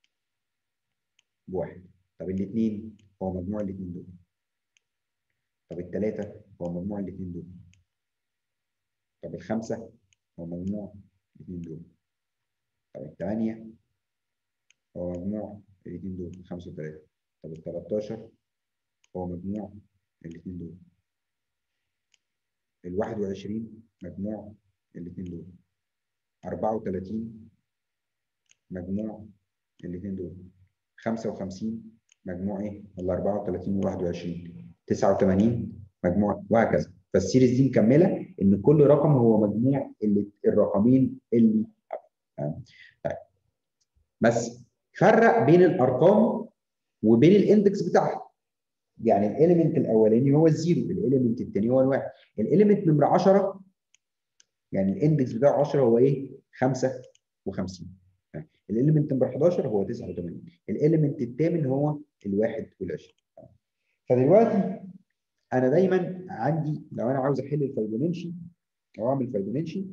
بواحد طب الاثنين هو مجموع الاثنين دول طب الثلاثة هو مجموع الاثنين دول طب الخمسة هو مجموع الاثنين دول طب الثمانية هو مجموع الاثنين دول خمسة وثلاثة طب ال 13 هو مجموع الاثنين دول ال 21 مجموع الاثنين دول 34 مجموع الاثنين دول 55 مجموع ايه؟ ال 34 و 21 89 مجموع وهكذا فالسيريز دي مكمله ان كل رقم هو مجموع اللي الرقمين اللي طيب بس فرق بين الارقام وبين الاندكس بتاعها يعني الاليمنت الاولاني هو الزيرو الاليمنت الثاني هو الواحد الاليمنت نمره 10 يعني الاندكس بتاعه 10 هو ايه 55 الاليمنت نمبر 11 هو 89 الاليمنت الثامن هو الواحد والعشرين فدلوقتي انا دايما عندي لو انا عاوز احل الفايبونانشي او اعمل فايبونانشي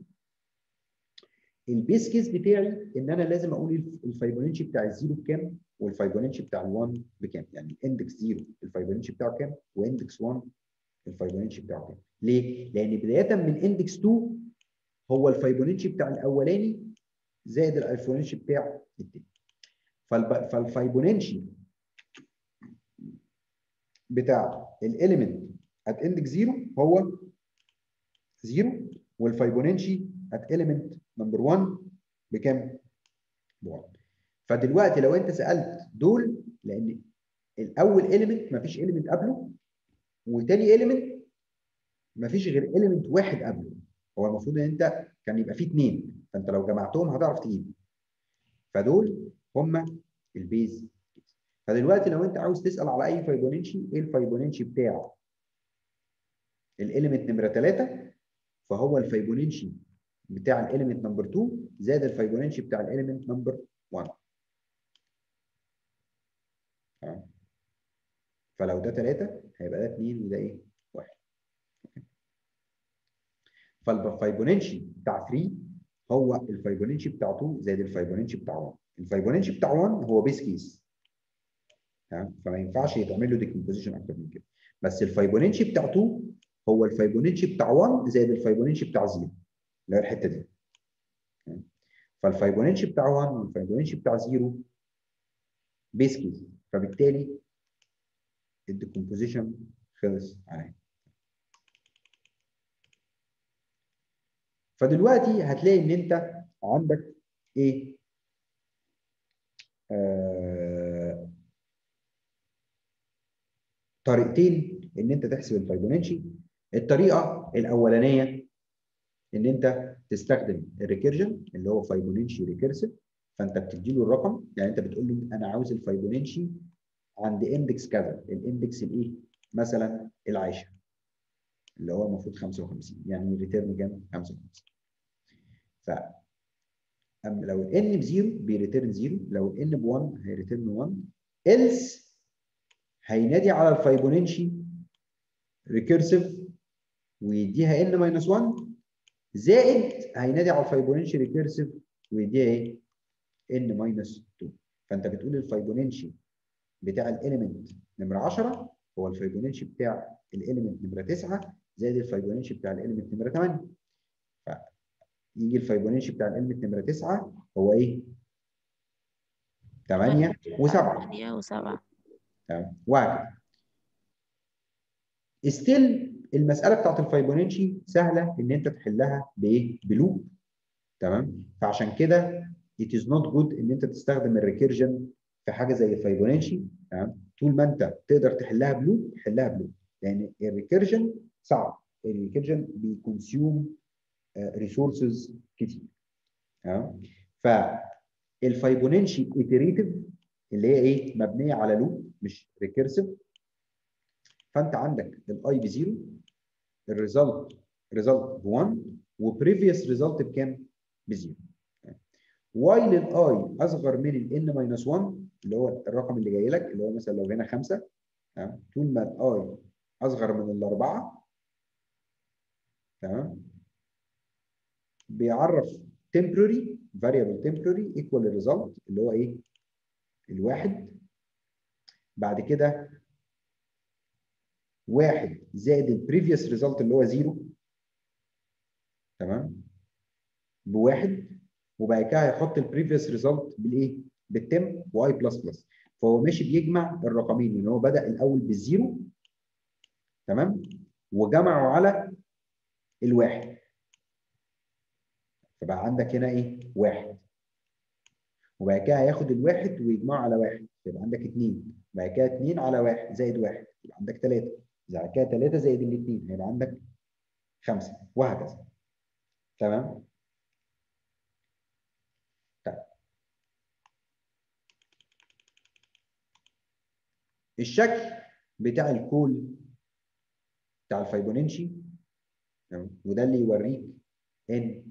البيس كيس بتاعي ان انا لازم اقول الفايبونانشي بتاع الزيرو بكام والفايبونانشي بتاع ال1 بكام يعني الاندكس 0 الفايبونانشي بتاعه كام واندكس 1 الفايبونانشي بتاعه كام ليه؟ لان بدايه من اندكس 2 هو الفايبونانشي بتاع الاولاني زائد الفايبونانشي بتاع الثاني فالفايبونانشي بتاع الاليمنت ات اندكس 0 هو 0 والفايبونانشي ات اليمنت نمبر 1 بكام؟ ب 1 فدلوقتي لو انت سالت دول لان الاول اليمنت مفيش اليمنت قبله وتاني اليمنت مفيش غير اليمنت واحد قبله هو المفروض ان انت كان يبقى فيه اثنين فانت لو جمعتهم هتعرف تجيب فدول هم البيز فدلوقتي لو انت عاوز تسال على اي فايبونانشي ايه الفايبونانشي بتاع الاليمنت نمره 3 فهو الفايبونانشي بتاع الاليمنت نمبر 2 زائد الفايبونانشي بتاع الاليمنت نمبر 1 تمام فلو ده 3 هيبقى ده 2 وده ايه 1 فالفايبوناتشي بتاع 3 هو الفايبوناتشي بتاع 2 زائد الفايبوناتشي بتاع 1 الفايبوناتشي بتاع 1 هو بيس كيس تمام فما ينفعش يتعمل له ديكومبوزيشن اكتر من كده بس الفايبوناتشي بتاع 2 هو الفايبوناتشي بتاع 1 زائد الفايبوناتشي بتاع 0 اللي هو الحته دي تمام؟ فالفايبوناتشي بتاع 1 والفايبوناتشي بتاع 0 بيس كيس فبالتالي الديكومبوزيشن خلص عليه فدلوقتي هتلاقي ان انت عندك ايه آه طريقتين ان انت تحسب الفايبوناتشي الطريقه الاولانيه ان انت تستخدم الريكيرجن اللي هو فايبوناتشي ريكيرسيف فانت بتدي له الرقم يعني انت بتقول له انا عاوز الفايبوناتشي عند اندكس كذا الاندكس الايه مثلا العاشر اللي هو المفروض 55 يعني ريتيرن كام 55 ف أما لو الان بزيرو بيريتيرن زيرو لو الان ب 1 هيريتيرن 1 else هينادي على الفايبوناتشي ريكيرسيف ويديها ان ماينس 1 زائد هينادي على الفايبوناتشي ريكيرسيف ويديها ايه؟ ان ماينس 2 فانت بتقول الفايبوناتشي بتاع الاليمنت نمره 10 هو الفايبوناتشي بتاع الاليمنت نمره 9 زائد الفايبوناتشي بتاع الاليمنت نمره 8 فيجي الفايبوناتشي بتاع الاليمنت نمره 9 هو ايه؟ 8 و7
8 وسبعة
تمام وهكذا ستيل المساله بتاعت الفايبوناتشي سهله ان انت تحلها بايه؟ بلوب تمام فعشان كده it is not good ان انت تستخدم الريكيرجن في حاجه زي الفايبوناتشي تمام طول ما انت تقدر تحلها بلوب حلها بلوب لان الريكيرجن صعب الريكيرجن بيكونسيوم ريسورسز كتير تمام فالفايبوناتشي ايتريتيف اللي هي ايه مبنيه على لوب مش ريكيرسيف فانت عندك الاي بزيرو الريزلت ريزلت ب 1 وبريفيوس ريزلت بكام؟ بزيرو وايل الاي اصغر من الان ماينس 1 اللي هو الرقم اللي جاي لك اللي هو مثلا لو هنا 5 تمام طول ما الاي اصغر من الاربعه تمام بيعرف temporary variable temporary equal الريزلت اللي هو ايه؟ الواحد بعد كده واحد زائد البريفيوس ريزلت اللي هو زيرو تمام بواحد وبعد كده هيحط البريفيوس ريزلت بالايه؟ بالتم واي بلس بلس فهو ماشي بيجمع الرقمين ان هو بدا الاول بالزيرو تمام وجمعوا على الواحد فبقى عندك هنا ايه؟ واحد وبعد كده هياخد الواحد ويجمعه على واحد يبقى عندك اثنين بعد كده اثنين على واحد زائد واحد يبقى عندك ثلاثه بعد كده ثلاثه زائد الاثنين هيبقى عندك خمسه وهكذا تمام؟ طيب الشكل بتاع الكول بتاع الفايبوناتشي تمام وده اللي يوريك ان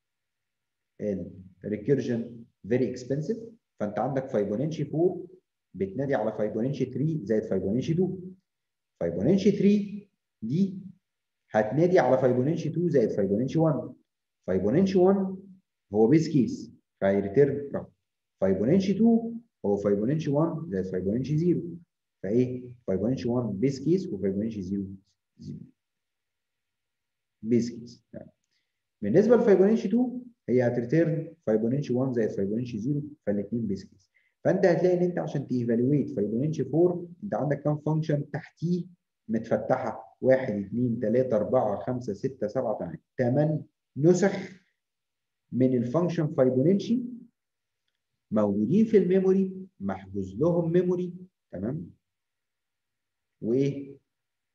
الريكيرجن فيري اكسبنسيف فانت عندك فايبوناتشي 4 بتنادي على فايبوناتشي 3 زائد فايبوناتشي 2 فايبوناتشي 3 دي هتنادي على فايبوناتشي 2 زائد فايبوناتشي 1 فايبوناتشي 1 هو بيس كيس فهيريتيرن رقم فايبوناتشي 2 هو فايبوناتشي 1 زائد فايبوناتشي 0 فايه فايبوناتشي 1 بيس كيس وفايبوناتشي 0 0 بيس كيس بالنسبه لفايبوناتشي 2 هي هتريتيرن فايبوناتشي 1 زائد فايبوناتشي 0 فالاثنين بيس كيس فانت هتلاقي ان انت عشان تيفالويت فايبوناتشي 4 انت عندك كام فانكشن تحتيه متفتحه 1 2 3 4 5 6 7 8 8 نسخ من الفانكشن فايبوناتشي موجودين في الميموري محجوز لهم ميموري تمام وايه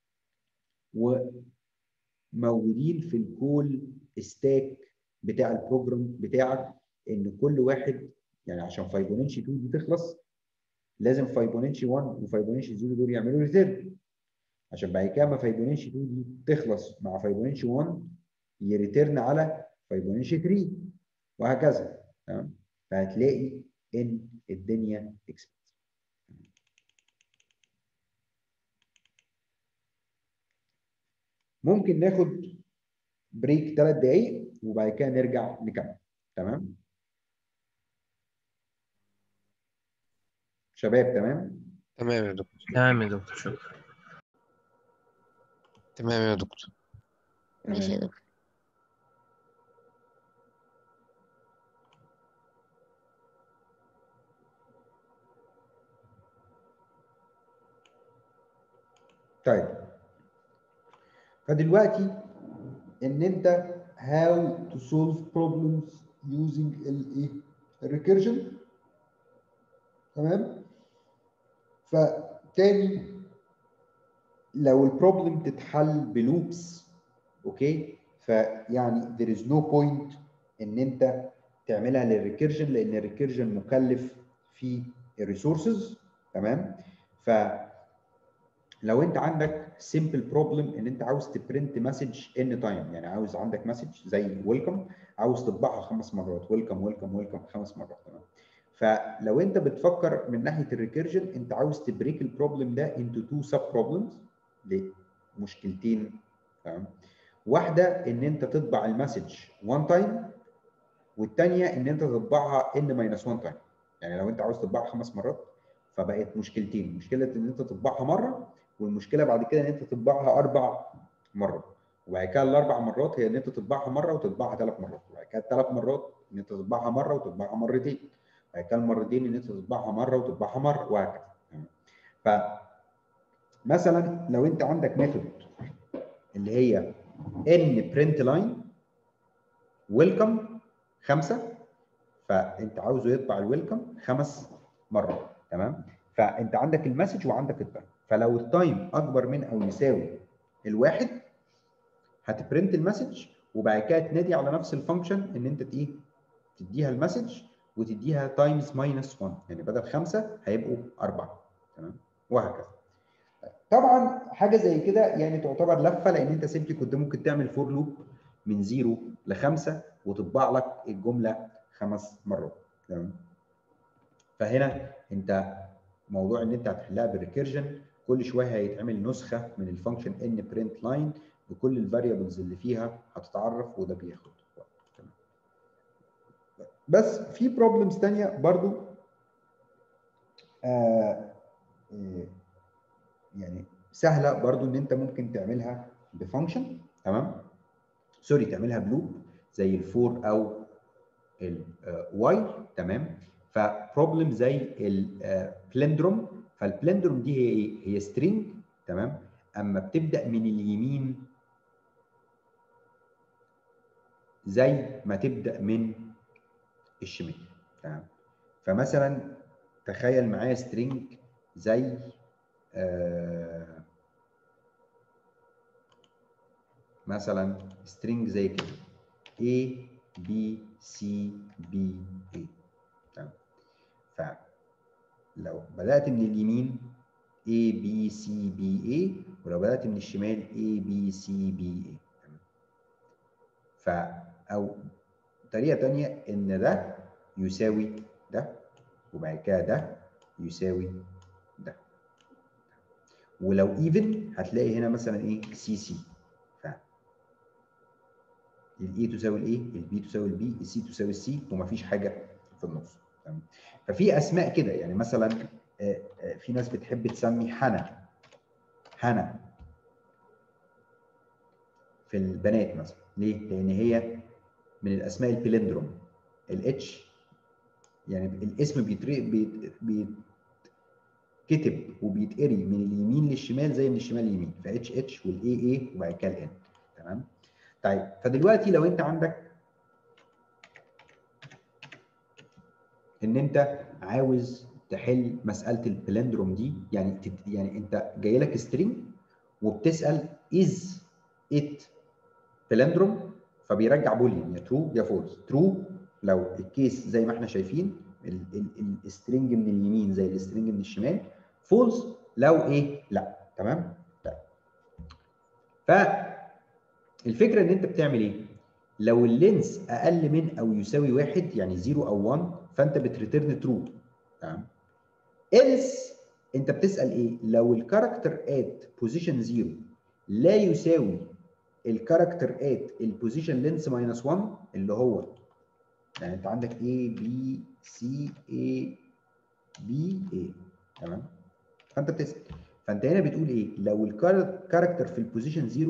وموجودين في الكول ستاك بتاع البروجرام بتاعك ان كل واحد يعني عشان فايبوناتشي 2 دي تخلص لازم فايبوناتشي 1 وفايبوناتشي 0 دول يعملوا ريتيرن عشان بعد كده ما فايبوناتشي 2 دي تخلص مع فايبوناتشي 1 يريتيرن على فايبوناتشي 3 وهكذا تمام فهتلاقي ان الدنيا اكسبت ممكن ناخد بريك ثلاث دقايق وبعد كده نرجع نكمل تمام شباب تمام
تمام يا دكتور
تمام يا دكتور شكرا
تمام يا دكتور
ماشي يا دكتور
طيب فدلوقتي ان انت how to solve problems using الايه الريكيرجن تمام فتاني لو البروبلم تتحل بلوبس اوكي فيعني there is no point ان انت تعملها للريكيرجن لان الريكيرجن مكلف في الريسورسز تمام ف لو انت عندك سيمبل بروبلم ان انت عاوز تبرنت مسج ان تايم يعني عاوز عندك مسج زي ويلكم عاوز تطبعها خمس مرات ويلكم ويلكم ويلكم خمس مرات تمام فلو انت بتفكر من ناحيه الريكيرجن انت عاوز تبريك البروبلم ده انتو تو سب بروبلمز لمشكلتين تمام واحده ان انت تطبع المسج وان تايم والثانيه ان انت تطبعها ان ماينس 1 تايم يعني لو انت عاوز تطبعها خمس مرات فبقت مشكلتين مشكله ان انت تطبعها مره والمشكله بعد كده ان انت تطبعها اربع مرات وبعد كده الاربع مرات هي ان انت تطبعها مره وتطبعها ثلاث مرات وبعد كده الثلاث مرات ان انت تطبعها مره وتطبعها مرتين وبعد كده المرتين ان انت تطبعها مره وتطبعها مره وهكذا ف مثلا لو انت عندك ميثود اللي هي ان برنت لاين ويلكم خمسه فانت عاوزه يطبع الويلكم خمس مرات تمام فانت عندك المسج وعندك التايم فلو التايم اكبر من او يساوي الواحد هتبرنت المسج وبعد كده تنادي على نفس الفانكشن ان انت ايه تديها المسج وتديها تايمز ماينس 1 يعني بدل خمسه هيبقوا اربعه تمام وهكذا طبعا حاجه زي كده يعني تعتبر لفه لان انت سيمبلي كنت ممكن تعمل فور لوب من زيرو لخمسه وتطبع لك الجمله خمس مرات تمام فهنا انت موضوع ان انت هتحلها بالريكيرجن كل شويه هيتعمل نسخه من الفانكشن ان برنت لاين بكل الفاريبلز اللي فيها هتتعرف وده بياخد وقت تمام بس في بروبلمز ثانيه برضو آه آه، يعني سهله برضو ان انت ممكن تعملها بفانكشن تمام سوري تعملها بلوب زي الفور او الواي تمام فبروبلم زي البلندروم فالبلندروم دي هي ايه؟ هي سترينج تمام اما بتبدا من اليمين زي ما تبدا من الشمال تمام فمثلا تخيل معايا سترينج زي آه مثلا سترينج زي كده A B C B A تمام فلو بدأت من اليمين A B C B A ولو بدأت من الشمال A B C B A تمام ف أو طريقة تانية إن ده يساوي ده وبعد كده ده يساوي ده ولو ايفن هتلاقي هنا مثلا ايه سي سي ف الاي تساوي الاي البي تساوي البي السي تساوي السي ومفيش حاجه في النص تمام ففي اسماء كده يعني مثلا آه، آه، في ناس بتحب تسمي حنا حنا في البنات مثلا ليه؟ لان هي من الاسماء البلندروم الاتش يعني الاسم بيتري بيت بيت كتب وبيتقري من اليمين للشمال زي من الشمال لليمين ف اتش اتش والاي اي وبعد كده الان تمام طيب فدلوقتي لو انت عندك ان انت عاوز تحل مساله البلندروم دي يعني تت- يعني انت جاي لك سترينج وبتسال از ات بلندروم فبيرجع بوليان يا ترو يا فولس ترو لو الكيس زي ما احنا شايفين السترنج من اليمين زي السترنج من الشمال فولس لو ايه لا تمام طيب فالفكره ان انت بتعمل ايه لو اللينس اقل من او يساوي واحد يعني 0 او 1 فانت بتريتيرن ترو تمام else انت بتسال ايه لو الكاركتر ات بوزيشن 0 لا يساوي الكاركتر ات البوزيشن لينس ماينس 1 اللي هو يعني انت عندك A B C A B A تمام فانت بتسال فانت هنا بتقول ايه لو الكاركتر في البوزيشن 0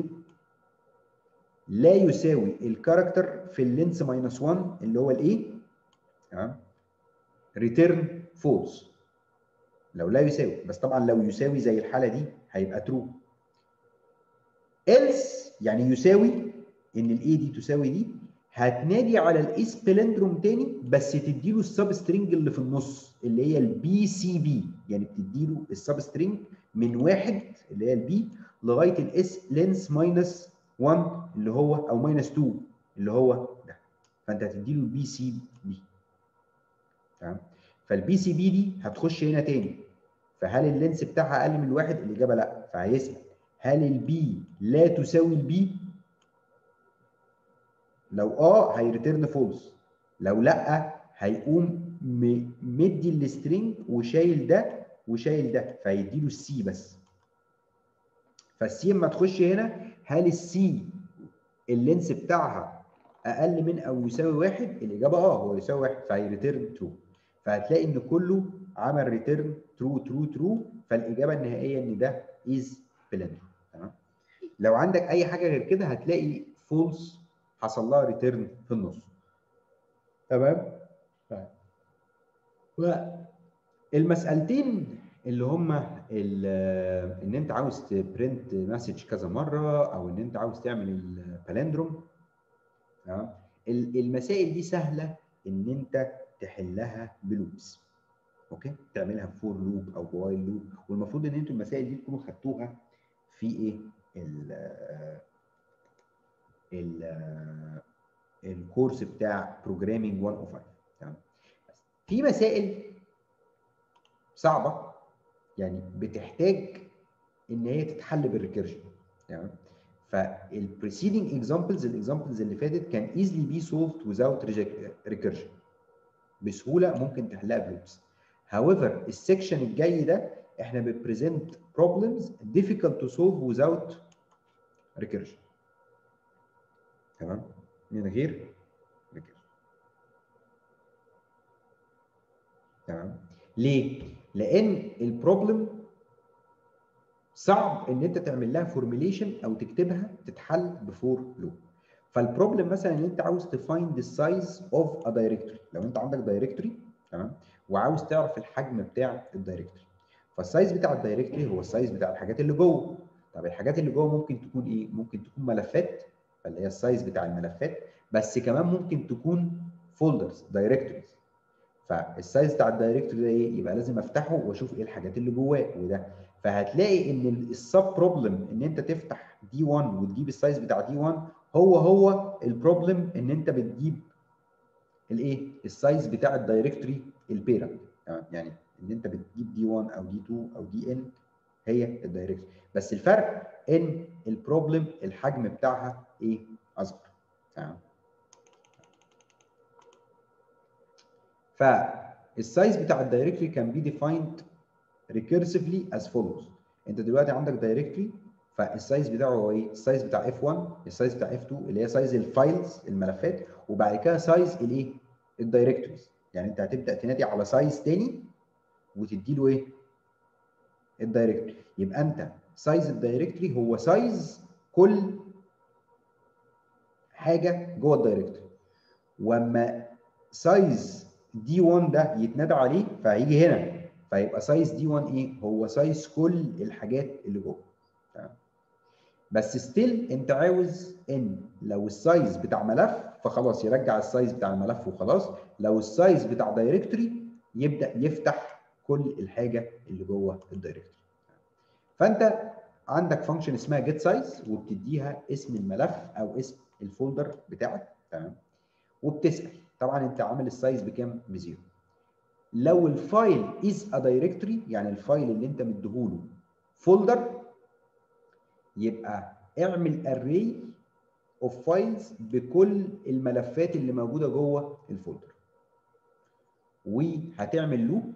لا يساوي الكاركتر في اللينس ماينس 1 اللي هو الايه تمام ريتيرن فولس لو لا يساوي بس طبعا لو يساوي زي الحاله دي هيبقى ترو else يعني يساوي ان الاي دي تساوي دي هتنادي على الاس بلندروم تاني بس تديله السب سترينج اللي في النص اللي هي البي سي بي يعني بتديله السب سترينج من واحد اللي هي البي لغايه الاس لينس ماينس 1 اللي هو او ماينس 2 اللي هو ده فانت هتديله البي سي بي تمام فالبي سي بي دي هتخش هنا تاني فهل اللينس بتاعها اقل من الواحد الاجابه لا فهيسال هل البي لا تساوي البي لو اه هيريتيرن فولس لو لا هيقوم مدي السترينج وشايل ده وشايل ده فهيديله السي بس فالسي اما تخش هنا هل السي اللينس بتاعها اقل من او يساوي واحد الاجابه اه هو يساوي واحد فهيريتيرن ترو فهتلاقي ان كله عمل ريتيرن ترو ترو ترو فالاجابه النهائيه ان ده از بلندر تمام لو عندك اي حاجه غير كده هتلاقي فولس حصل لها ريتيرن في النص تمام طيب المسألتين اللي هما ان انت عاوز تبرنت مسج كذا مره او ان انت عاوز تعمل البالندروم تمام المسائل دي سهله ان انت تحلها بلوبس اوكي تعملها بفور لوب او بوايل لوب والمفروض ان انتوا المسائل دي تكونوا خدتوها في ايه ال ال الكورس بتاع بروجرامينج 105 تمام في مسائل صعبه يعني بتحتاج ان هي تتحل بالريكيرجن تمام فالبريسيدنج اكزامبلز الاكزامبلز اللي فاتت كان easily be solved without recursion بسهوله ممكن تحلها بلوبس however السكشن الجاي ده احنا بنبريزنت problems difficult to solve without recursion تمام من غير recursion تمام ليه لان البروبلم صعب ان انت تعمل لها فورميليشن او تكتبها تتحل بفور لوب فالبروبلم مثلا ان انت عاوز تفايند السايز اوف ا دايركتوري لو انت عندك دايركتوري تمام وعاوز تعرف الحجم بتاع الدايركتوري فالسايز بتاع الدايركتوري هو السايز بتاع الحاجات اللي جوه طب الحاجات اللي جوه ممكن تكون ايه ممكن تكون ملفات فاللي هي السايز بتاع الملفات بس كمان ممكن تكون فولدرز دايركتوريز فالسايز بتاع الدايركتوري ده ايه يبقى لازم افتحه واشوف ايه الحاجات اللي جواه وده فهتلاقي ان السب بروبلم ان انت تفتح دي 1 وتجيب السايز بتاع دي 1 هو هو البروبلم ان انت بتجيب الايه السايز بتاع الدايركتوري البيرنت يعني ان انت بتجيب دي 1 او دي 2 او دي ان هي الدايركتوري بس الفرق ان البروبلم الحجم بتاعها ايه اصغر تمام فالسايز بتاع الدايركتوري كان بي ديفايند ريكيرسيفلي از فولوز انت دلوقتي عندك دايركتوري فالسايز بتاعه هو ايه؟ السايز بتاع F1 السايز بتاع F2 اللي هي سايز الفايلز الملفات وبعد كده سايز الايه؟ الدايركتوريز يعني انت هتبدا تنادي على سايز تاني وتدي له ايه؟ الدايركتوري يبقى انت سايز الدايركتوري هو سايز كل حاجه جوه الدايركتوري واما سايز دي 1 ده يتنادى عليه فهيجي هنا فيبقى سايز دي 1 ايه؟ هو سايز كل الحاجات اللي جوه تمام بس ستيل انت عاوز ان لو السايز بتاع ملف فخلاص يرجع السايز بتاع الملف وخلاص لو السايز بتاع دايركتوري يبدا يفتح كل الحاجه اللي جوه الدايركتوري فانت عندك فانكشن اسمها جيت سايز وبتديها اسم الملف او اسم الفولدر بتاعك تمام وبتسال طبعا انت عامل السايز بكام بزيرو لو الفايل از ا دايركتوري يعني الفايل اللي انت مديهوله فولدر يبقى اعمل array of files بكل الملفات اللي موجوده جوه الفولدر وهتعمل لوب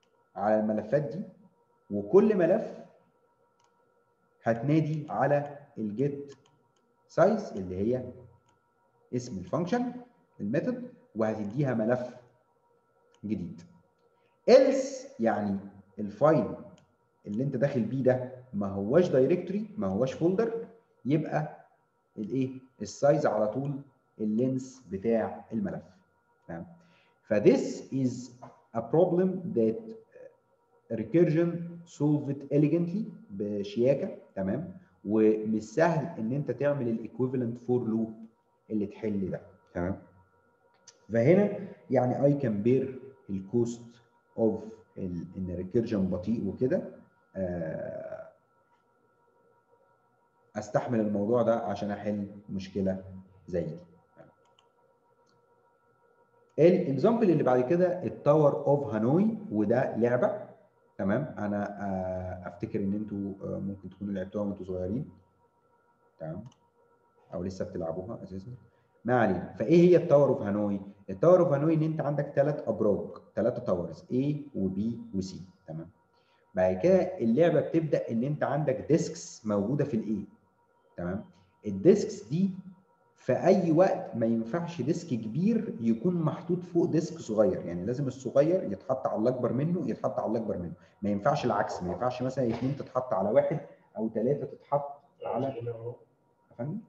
على الملفات دي وكل ملف هتنادي على الجيت سايز اللي هي اسم الفانكشن الميثود وهتديها ملف جديد else يعني الفايل اللي انت داخل بيه ده ما هواش دايركتوري ما هواش فولدر يبقى الايه السايز على طول اللينس بتاع الملف تمام فthis is a problem that recursion solve it elegantly بشياكه تمام ومش سهل ان انت تعمل الايكويفالنت فور لوب اللي تحل ده تمام فهنا يعني اي كان بير الكوست اوف ان ريكيرجن بطيء وكده آه، استحمل الموضوع ده عشان احل مشكله زي دي الاكزامبل اللي بعد كده التاور اوف هانوي وده لعبه تمام انا آه، افتكر ان انتوا آه، ممكن تكونوا لعبتوها وانتوا صغيرين تمام او لسه بتلعبوها اساسا ما علينا فايه هي التاور اوف هانوي التاور اوف هانوي ان انت عندك ثلاث ابراج ثلاثه تاورز A وبي وسي تمام بعد كده اللعبه بتبدا ان انت عندك ديسكس موجوده في الاي تمام الديسكس دي في اي وقت ما ينفعش ديسك كبير يكون محطوط فوق ديسك صغير يعني لازم الصغير يتحط على الاكبر منه يتحط على الاكبر منه ما ينفعش العكس ما ينفعش مثلا اثنين تتحط على واحد او ثلاثه تتحط على فاهم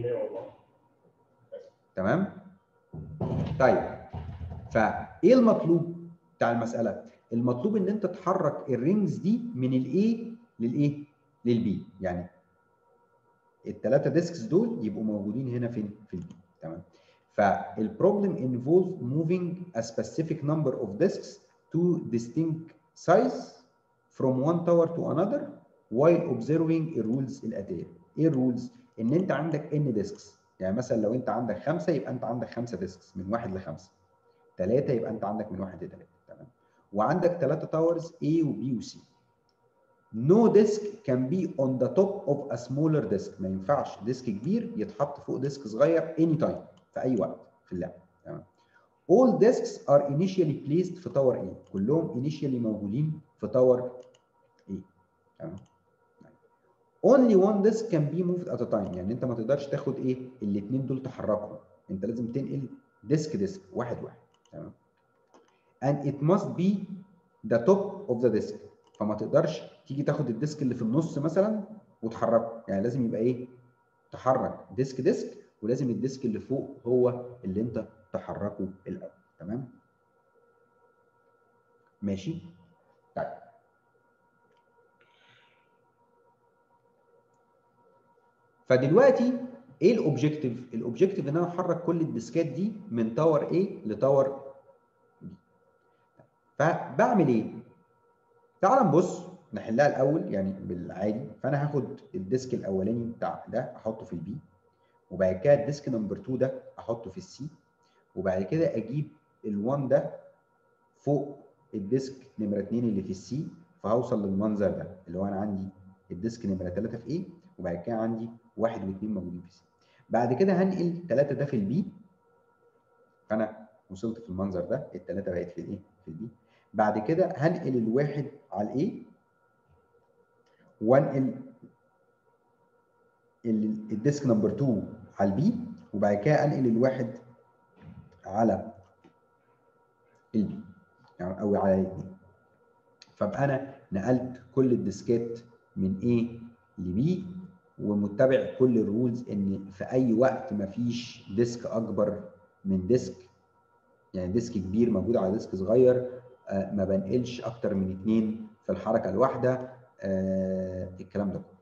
تمام طيب فايه المطلوب بتاع المساله المطلوب ان انت تحرك الرينجز دي من الاي للايه للبي يعني الثلاثه ديسكس دول يبقوا موجودين هنا فين في البي تمام فالبروبلم involve moving a specific number of disks to distinct size from one tower to another while observing الرولز الاتيه ايه الرولز ان انت عندك n ديسكس يعني مثلا لو انت عندك خمسه يبقى انت عندك خمسه ديسكس من واحد لخمسه ثلاثه يبقى انت عندك من واحد لثلاثه تمام وعندك ثلاثه تاورز A و B و C No disk can be on the top of a smaller disk ما ينفعش ديسك كبير يتحط فوق ديسك صغير anytime في اي وقت في اللعبه تمام All disks are initially placed في تاور A كلهم initially موجودين في تاور A تمام only one disk can be moved at a time يعني انت ما تقدرش تاخد ايه الاثنين دول تحركهم انت لازم تنقل ديسك ديسك واحد واحد تمام and it must be the top of the disk فما تقدرش تيجي تاخد الديسك اللي في النص مثلا وتحركه يعني لازم يبقى ايه تحرك ديسك ديسك ولازم الديسك اللي فوق هو اللي انت تحركه الاول تمام ماشي طيب فدلوقتي ايه الاوبجيكتيف الاوبجيكتيف ان انا احرك كل الديسكات دي من تاور A لتاور B فبعمل ايه تعال نبص نحلها الاول يعني بالعادي فانا هاخد الديسك الاولاني بتاع ده احطه في البي وبعد كده الديسك نمبر 2 ده احطه في السي وبعد كده اجيب ال1 ده فوق الديسك نمره 2 اللي في السي فهوصل للمنظر ده اللي هو انا عندي الديسك نمره 3 في ايه وبعد كده عندي واحد واثنين موجودين في سي بعد كده هنقل ثلاثه ده في البي فانا وصلت في المنظر ده الثلاثه بقت في الايه في البي بعد كده هنقل الواحد على الايه وانقل الديسك نمبر 2 على البي وبعد كده انقل الواحد على البي يعني او على الاثنين فابقى انا نقلت كل الديسكات من A ل B ومتبع كل الرولز ان في اي وقت مفيش ديسك اكبر من ديسك يعني ديسك كبير موجود على ديسك صغير آه ما بنقلش اكتر من اثنين في الحركه الواحده آه الكلام ده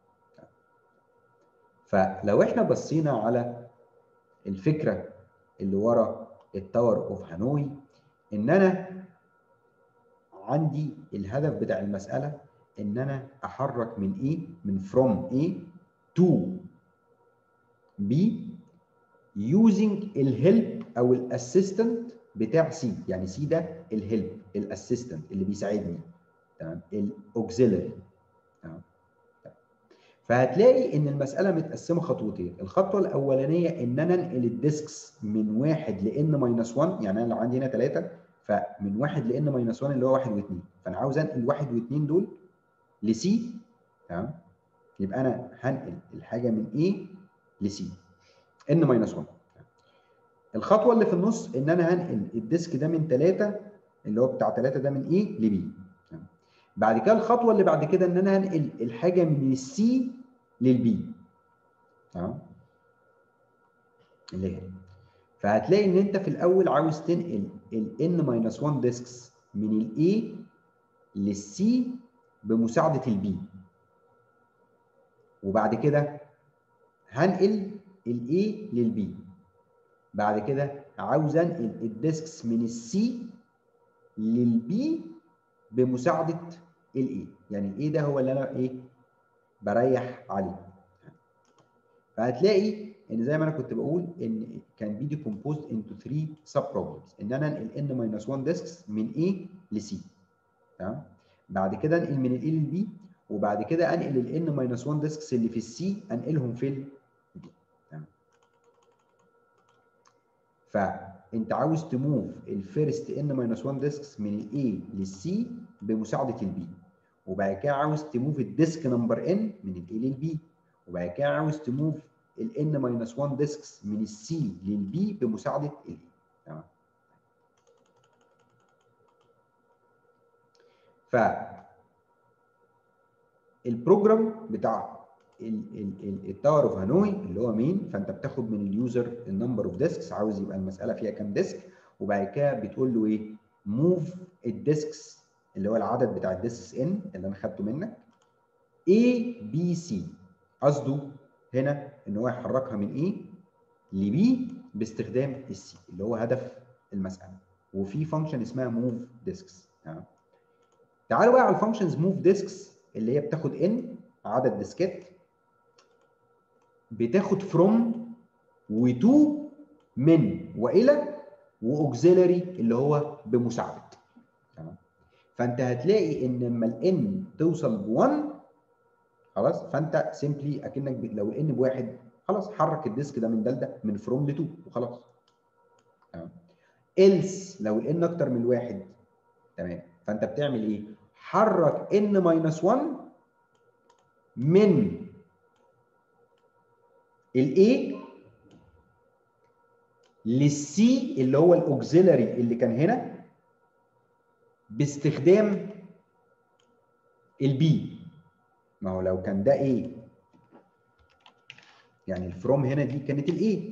فلو احنا بصينا على الفكره اللي ورا التاور اوف هانوي ان انا عندي الهدف بتاع المساله ان انا احرك من A من from A to B using الهيلب او الاسيستنت بتاع C يعني C ده الهيلب الاسيستنت اللي بيساعدني تمام الاوكسيلري تمام فهتلاقي ان المساله متقسمه خطوتين الخطوه الاولانيه ان انا انقل الديسكس من واحد لان ماينس 1 يعني انا لو عندي هنا 3 فمن واحد لان ماينس 1 اللي هو واحد واثنين فانا عاوز انقل واحد واثنين دول لسي تمام يبقى انا هنقل الحاجه من A ل C N minus 1 الخطوه اللي في النص ان انا هنقل الديسك ده من 3 اللي هو بتاع 3 ده من A ل B بعد كده الخطوه اللي بعد كده ان انا هنقل الحاجه من السي للبي تمام اللي هي فهتلاقي ان انت في الاول عاوز تنقل ال n 1 ديسكس من ال A للسي بمساعده البي وبعد كده هنقل ال A للبي بعد كده عاوز انقل الديسكس من السي للبي بمساعده الاي يعني الاي ده هو اللي انا ايه بريح عليه فهتلاقي ان زي ما انا كنت بقول ان كان بي ديكومبوزد انتو 3 سب بروبلمز ان انا انقل ان ماينس 1 ديسكس من A ل C تمام بعد كده انقل من ال A لل B وبعد كده انقل ال n ماينس 1 ديسكس اللي في السي انقلهم في ال B تمام فانت عاوز تموف الفيرست n ماينس 1 ديسكس من ال A لل C بمساعده ال B وبعد كده عاوز تموف الديسك نمبر n من ال A لل B وبعد كده عاوز تموف ال n ماينس 1 ديسكس من السي للبي بمساعده ال تمام ف البروجرام بتاع التاور اوف هانوي اللي هو مين فانت بتاخد من اليوزر النمبر اوف ديسكس عاوز يبقى المساله فيها كام ديسك وبعد كده بتقول له ايه موف الديسكس اللي هو العدد بتاع الديسكس ان اللي انا خدته منك A B C قصده هنا ان هو يحركها من A ل B باستخدام السي اللي هو هدف المساله وفي فانكشن اسمها موف ديسكس تمام تعالوا بقى على الفانكشنز موف ديسكس اللي هي بتاخد ان عدد ديسكات بتاخد فروم وتو من والى واوكسيلري اللي هو بمساعده تمام فانت هتلاقي ان لما الان توصل ب 1 خلاص فانت سيمبلي اكنك ب... لو الان بواحد خلاص حرك الديسك ده من ده لده من فروم ل 2 وخلاص تمام إلس لو الان اكتر من الواحد تمام فانت بتعمل ايه؟ حرك ان ماينس 1 من الاي للسي اللي هو الاوكسيلري اللي كان هنا باستخدام البي ما هو لو كان ده ايه يعني الفروم هنا دي كانت الاي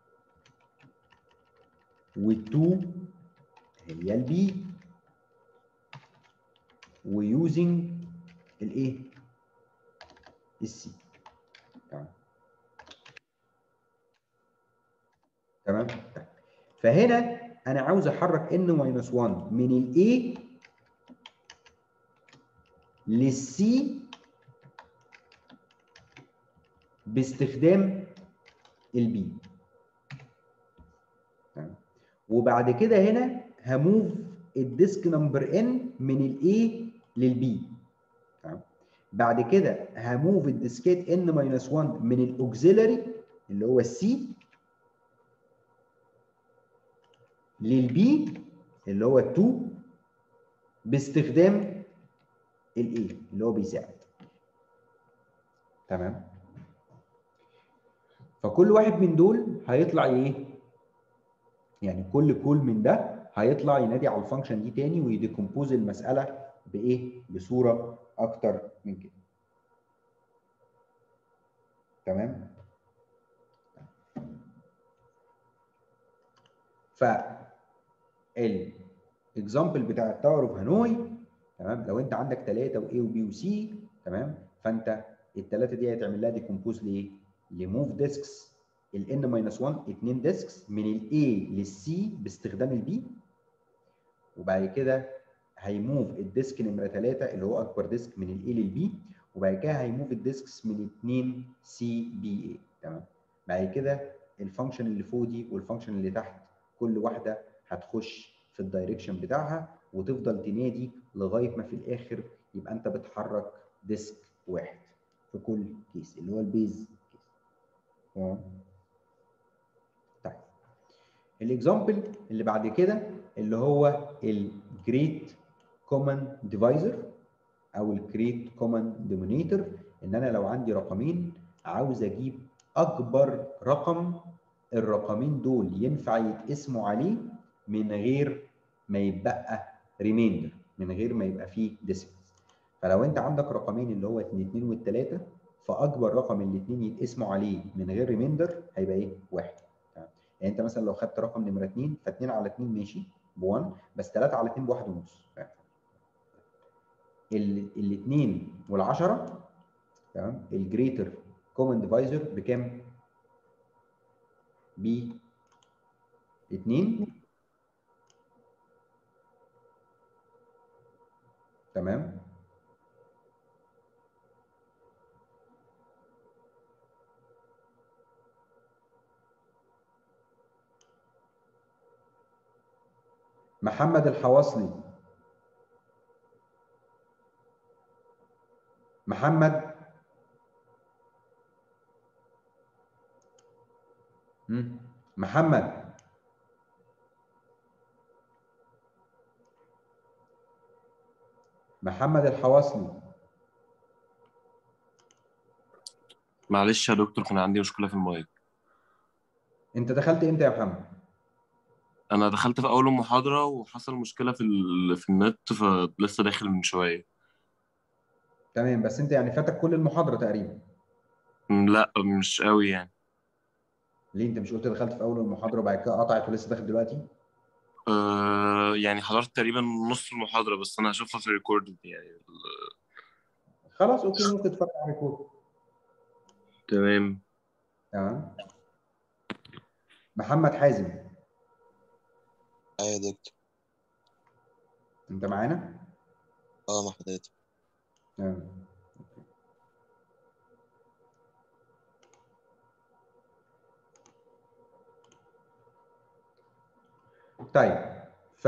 والتو هي البي ويوزنج الايه السي تمام تمام فهنا انا عاوز احرك ان ماينس 1 من الاي للسي باستخدام البي تمام وبعد كده هنا هموف الديسك نمبر ان من الاي للبي تمام بعد كده هموف الديسكات ان ماينس 1 من الاوكسيلري اللي هو السي للبي اللي هو 2 باستخدام الاي اللي هو بيساعد تمام فكل واحد من دول هيطلع ايه يعني كل كول من ده هيطلع ينادي على الفانكشن دي تاني ويديكومبوز المساله بايه بصوره اكتر من كده تمام ف الاكزامبل بتاع التاور اوف هانوي تمام لو انت عندك ثلاثه واي وبي وسي تمام فانت الثلاثه دي هتعمل لها ديكومبوز لايه؟ لموف ديسكس ال n ماينس 1 2 ديسكس من ال A للسي باستخدام البي وبعد كده هيموف الديسك نمره 3 اللي هو اكبر ديسك من ال A للبي وبعد كده هيموف الديسكس من 2 سي بي اي تمام بعد كده الفانكشن اللي فوق دي والفانكشن اللي تحت كل واحده هتخش في الدايركشن بتاعها وتفضل تنادي لغايه ما في الاخر يبقى انت بتحرك ديسك واحد في كل كيس اللي هو البيز كيس تمام طيب الاكزامبل اللي بعد كده اللي هو الجريت كومن ديفايزر او الجريت كومن دينومينيتور ان انا لو عندي رقمين عاوز اجيب اكبر رقم الرقمين دول ينفع يتقسموا عليه من غير ما يتبقى ريميندر من غير ما يبقى فيه ديسيمالز فلو انت عندك رقمين اللي هو الاثنين والثلاثه فاكبر رقم الاثنين يتقسموا عليه من غير ريميندر هيبقى ايه؟ واحد تمام؟ يعني انت مثلا لو خدت رقم نمره 2 ف2 على 2 ماشي ب 1 بس 3 على 2 بواحد ونص الاثنين وال10 تمام الجريتر كومن ديفايزر بكام؟ ب 2 تمام محمد الحواصلي محمد مم. محمد محمد الحواصلي
معلش يا دكتور كان عندي مشكلة في المايك
انت دخلت امتى يا محمد
أنا دخلت في أول المحاضرة وحصل مشكلة في ال... في النت فلسه داخل من شوية
تمام بس انت يعني فاتك كل المحاضره تقريبا
م، لا مش قوي يعني
ليه انت مش قلت دخلت في اول المحاضره وبعد كده قطعت ولسه داخل دلوقتي
أه يعني حضرت تقريبا نص المحاضرة بس أنا هشوفها في الريكورد يعني ال-
خلاص اوكي ممكن تتفرج على الريكورد
تمام
تمام محمد حازم
ايوه يا دكتور
انت معانا
اه مع حضرتك
تمام طيب ف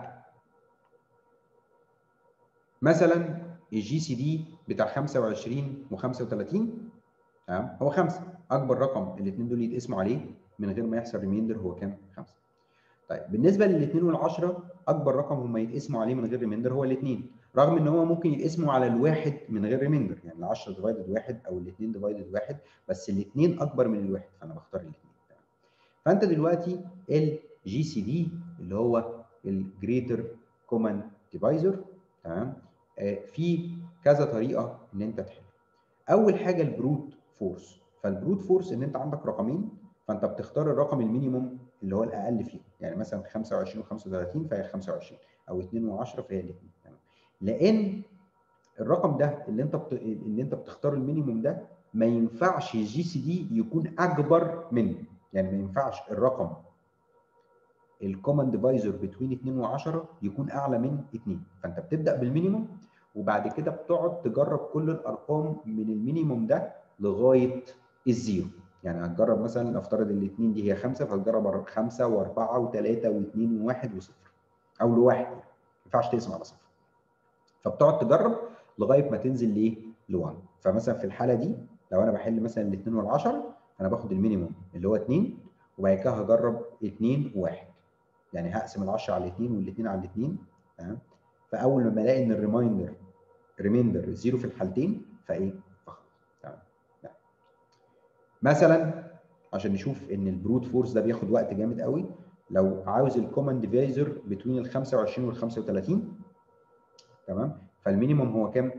مثلا الجي سي دي بتاع 25 و35 تمام هو 5 اكبر رقم الاثنين دول يتقسموا عليه من غير ما يحصل ريميندر هو كام 5 طيب بالنسبه للاثنين والعشرة اكبر رقم هم يتقسموا عليه من غير ريميندر هو الاثنين رغم ان هو ممكن يتقسموا على الواحد من غير ريميندر يعني ال 10 ديفايدد واحد او الاثنين ديفايدد واحد بس الاثنين اكبر من الواحد فانا بختار الاثنين فانت دلوقتي الجي سي دي اللي هو الجريتر كومن ديفايزر تمام آه، في كذا طريقه ان انت تحل اول حاجه البروت فورس فالبروت فورس ان انت عندك رقمين فانت بتختار الرقم المينيموم اللي هو الاقل فيهم يعني مثلا 25 و35 فهي 25 او 2 و10 فهي الاثنين تمام لان الرقم ده اللي انت بت... اللي انت بتختار المينيموم ده ما ينفعش الجي سي دي يكون اكبر منه يعني ما ينفعش الرقم الكومن ديفايزر بين 2 و10 يكون اعلى من 2 فانت بتبدا بالمينيموم وبعد كده بتقعد تجرب كل الارقام من المينيموم ده لغايه الزيرو يعني هتجرب مثلا نفترض الاثنين دي هي خمسه فهتجرب خمسه واربعه وثلاثه واثنين وواحد وصفر او لواحد ما ينفعش تقسم على صفر فبتقعد تجرب لغايه ما تنزل لايه؟ ل 1 فمثلا في الحاله دي لو انا بحل مثلا الاثنين والعشرة انا باخد المينيموم اللي هو 2 وبعد كده هجرب 2 و1 يعني هقسم ال 10 على 2 والاثنين على الاثنين تمام فاول ما الاقي ان الريمايندر ريميندر زيرو في الحالتين فايه؟ فخلاص تمام تمام. مثلا عشان نشوف ان البروت فورس ده بياخد وقت جامد قوي لو عاوز الكومن ديفايزر بين ال 25 وال 35 تمام فالمينيموم هو كام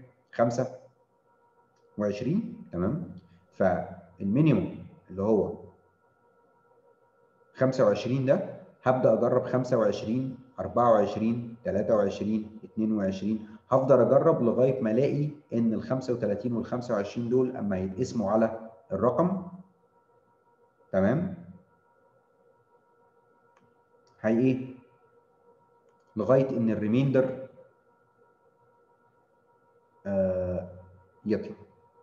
25 تمام فالمينيموم اللي هو 25 ده هبدا اجرب 25 24 23 22 هفضل اجرب لغايه ما الاقي ان ال 35 وال 25 دول اما يتقسموا على الرقم تمام هي ايه لغايه ان الريميندر آه يطلع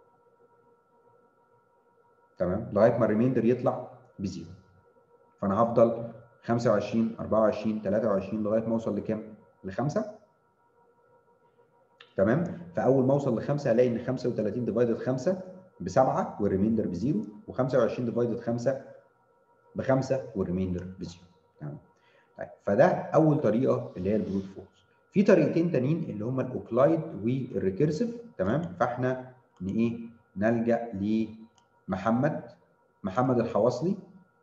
تمام لغايه ما الريميندر يطلع بزيرو فانا هفضل 25 24 23 لغايه ما اوصل لكام؟ لخمسه تمام فاول ما اوصل لخمسه هلاقي ان 35 ديفايدد 5 بسبعه والريميندر بزيرو و25 ديفايدد 5 بخمسه والريميندر بزيرو تمام طيب فده اول طريقه اللي هي البروت فورس في طريقتين تانيين اللي هم الاوكلايد والريكيرسيف تمام فاحنا ن- ايه نلجأ لمحمد محمد الحواصلي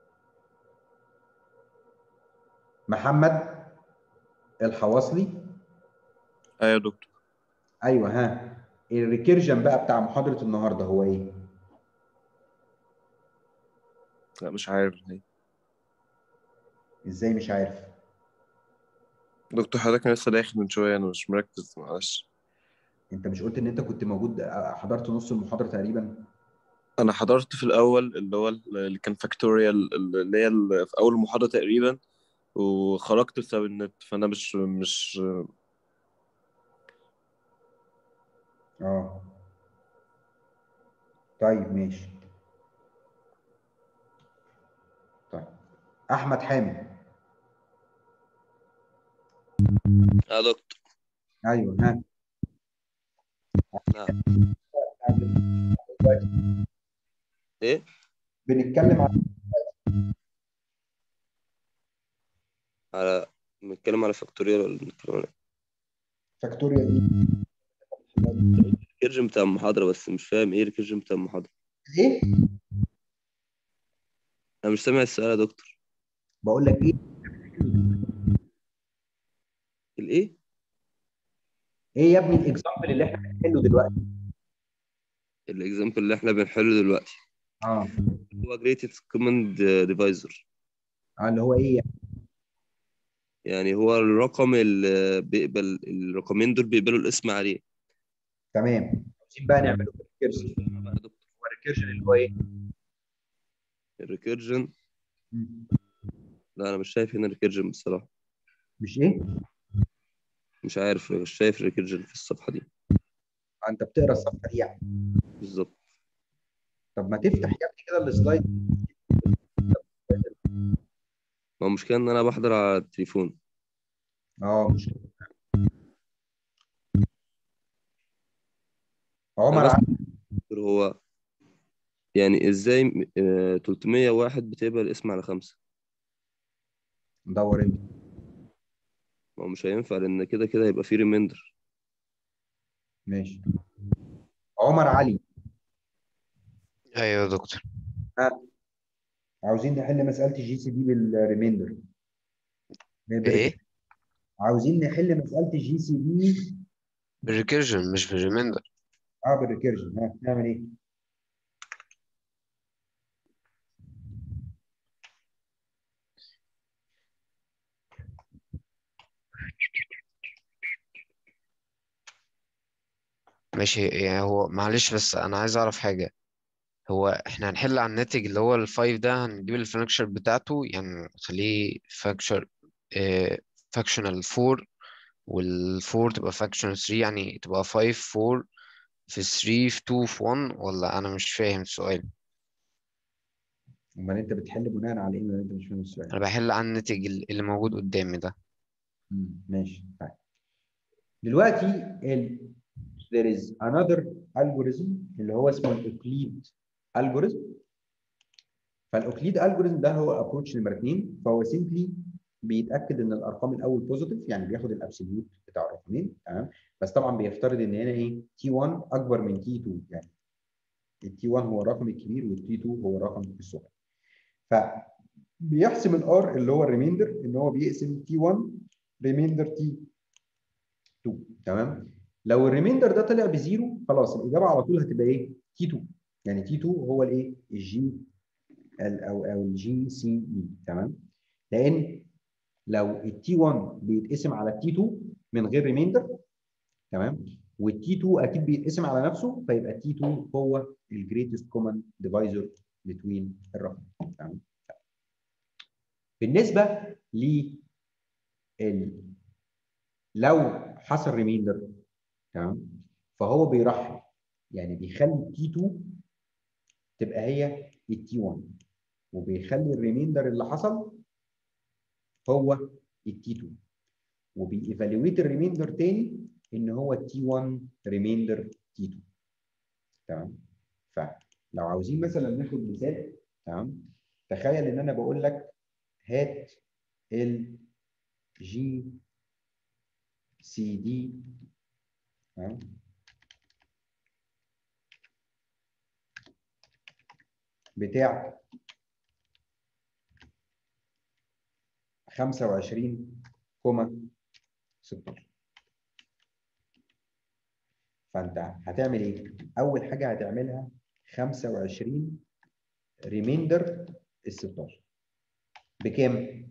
محمد الحواصلي
ايوه يا دكتور
ايوه ها الريكيرجن بقى بتاع محاضرة النهارده هو ايه؟
لا مش عارف هي.
ازاي مش عارف؟
دكتور حضرتك انا لسه داخل من شويه انا مش مركز معلش
انت مش قلت ان انت كنت موجود حضرت نص المحاضرة تقريبا؟
انا حضرت في الاول اللي هو اللي كان فاكتوريال اللي هي ال- في اول المحاضره تقريبا وخرجت بسبب النت فانا مش مش
اه طيب ماشي طيب احمد حامد
يا دكتور
ايوه ها
نعم
دلوقتي
ايه
بنتكلم عن
على بنتكلم على فاكتوريال ولا بنتكلم على
فاكتوريال ايه؟
الريكيرجن بتاع المحاضرة بس مش فاهم ايه الريكيرجن بتاع المحاضرة
ايه؟
انا مش سامع السؤال يا دكتور
بقول لك ايه؟
الايه
ايه يا ابني الاكزامبل اللي احنا بنحله دلوقتي؟
الاكزامبل اللي احنا بنحله دلوقتي
اه
هو greatest common divisor
اه اللي هو ايه يعني؟
يعني هو الرقم اللي بيقبل الرقمين دول بيقبلوا الاسم عليه
تمام عاوزين بقى نعمله ريكيرجن
بقى يا دكتور
هو الريكيرجن اللي هو ايه؟
الريكيرجن
مم.
لا انا مش شايف هنا الريكيرجن بصراحة
مش ايه؟
مش عارف مش شايف الريكيرجن في الصفحة دي
انت بتقرا الصفحه دي يعني
بالظبط
طب ما تفتح يا ابني كده السلايد
ما هو المشكلة ان انا بحضر على التليفون
اه مش عمر
أنا بس-
علي
دكتور، هو يعني ازاي م- آه، 301 بتقبل اسم على خمسة
دور انت
ما هو مش هينفع لان كده كده هيبقى في ريميندر
ماشي عمر علي
ايوه يا دكتور
عاوزين نحل مساله الجي سي بي بالريميندر
ايه
عاوزين نحل مساله الجي سي بي
بالريكيرجن مش بالريميندر
اه بالريكيرجن ها نعمل ايه؟
ماشي يعني هو معلش بس انا عايز اعرف حاجة هو احنا هنحل على الناتج اللي هو الفايف ده هنجيب الفراكشر بتاعته يعني نخليه فاكشر اه فاكشنال فور والفور تبقى فاكشنال 3 يعني تبقى 5 4 في 3 في 2 في 1 ولا انا مش فاهم السؤال
امال انت بتحل بناء على ايه ولا انت مش فاهم السؤال؟
انا بحل على الناتج اللي موجود قدامي ده
مم، ماشي طيب دلوقتي ال there is another algorithm اللي هو اسمه الاوكليد algorithm فالاوكليد algorithm ده هو ابروتش نمره اثنين فهو simply بيتاكد ان الارقام الاول بوزيتيف يعني بياخد الابسوليوت بتاع الرقمين تمام بس طبعا بيفترض ان هنا ايه تي 1 اكبر من تي 2 يعني التي 1 هو الرقم الكبير والتي 2 هو الرقم الصغير فبيحسم الار اللي هو الريميندر ان هو بيقسم تي 1 ريميندر تي 2 تمام لو الريميندر ده طلع بزيرو خلاص الاجابه على طول هتبقى ايه تي 2 يعني تي 2 هو الايه الجي ال- او او الجي سي اي تمام لان لو التي 1 بيتقسم على التي 2 من غير ريميندر تمام والتي 2 اكيد بيتقسم على نفسه فيبقى التي 2 هو الجريتست كومن ديفايزر بتوين الرقم تمام بالنسبه ل ال- لو حصل ريميندر تمام فهو بيرحل يعني بيخلي التي 2 تبقى هي التي 1 وبيخلي الريميندر اللي حصل هو التي 2 وبييفالويت الريميندر تاني ان هو التي 1 ريميندر تي 2 تمام فلو عاوزين مثلا ناخد مثال تمام تخيل ان انا بقول لك هات ال جي سي دي تمام بتاع 25 كوما 16 فانت هتعمل ايه؟ اول حاجه هتعملها 25 ريميندر ال 16 بكام؟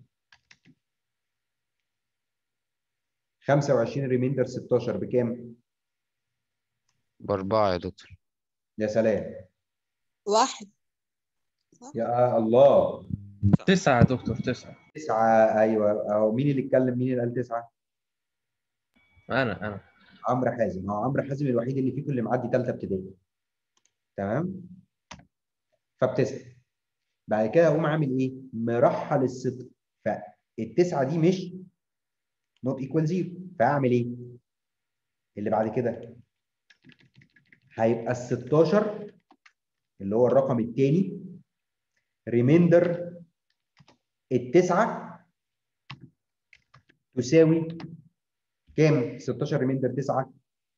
25 ريميندر 16 بكام؟
بأربعة يا دكتور
يا سلام
واحد
يا الله
تسعة يا دكتور تسعة
تسعة ايوه اهو مين اللي اتكلم مين اللي قال تسعة؟
أنا أنا
عمرو حازم هو عمرو حازم الوحيد اللي فيكم اللي معدي ثالثه ابتدائي تمام فبتسعه بعد كده اقوم عامل ايه؟ مرحل الست فالتسعه دي مش نوت ايكوال زيرو فاعمل ايه؟ اللي بعد كده هيبقى ال 16 اللي هو الرقم الثاني ريميندر التسعه تساوي كام؟ 16 ريميندر 9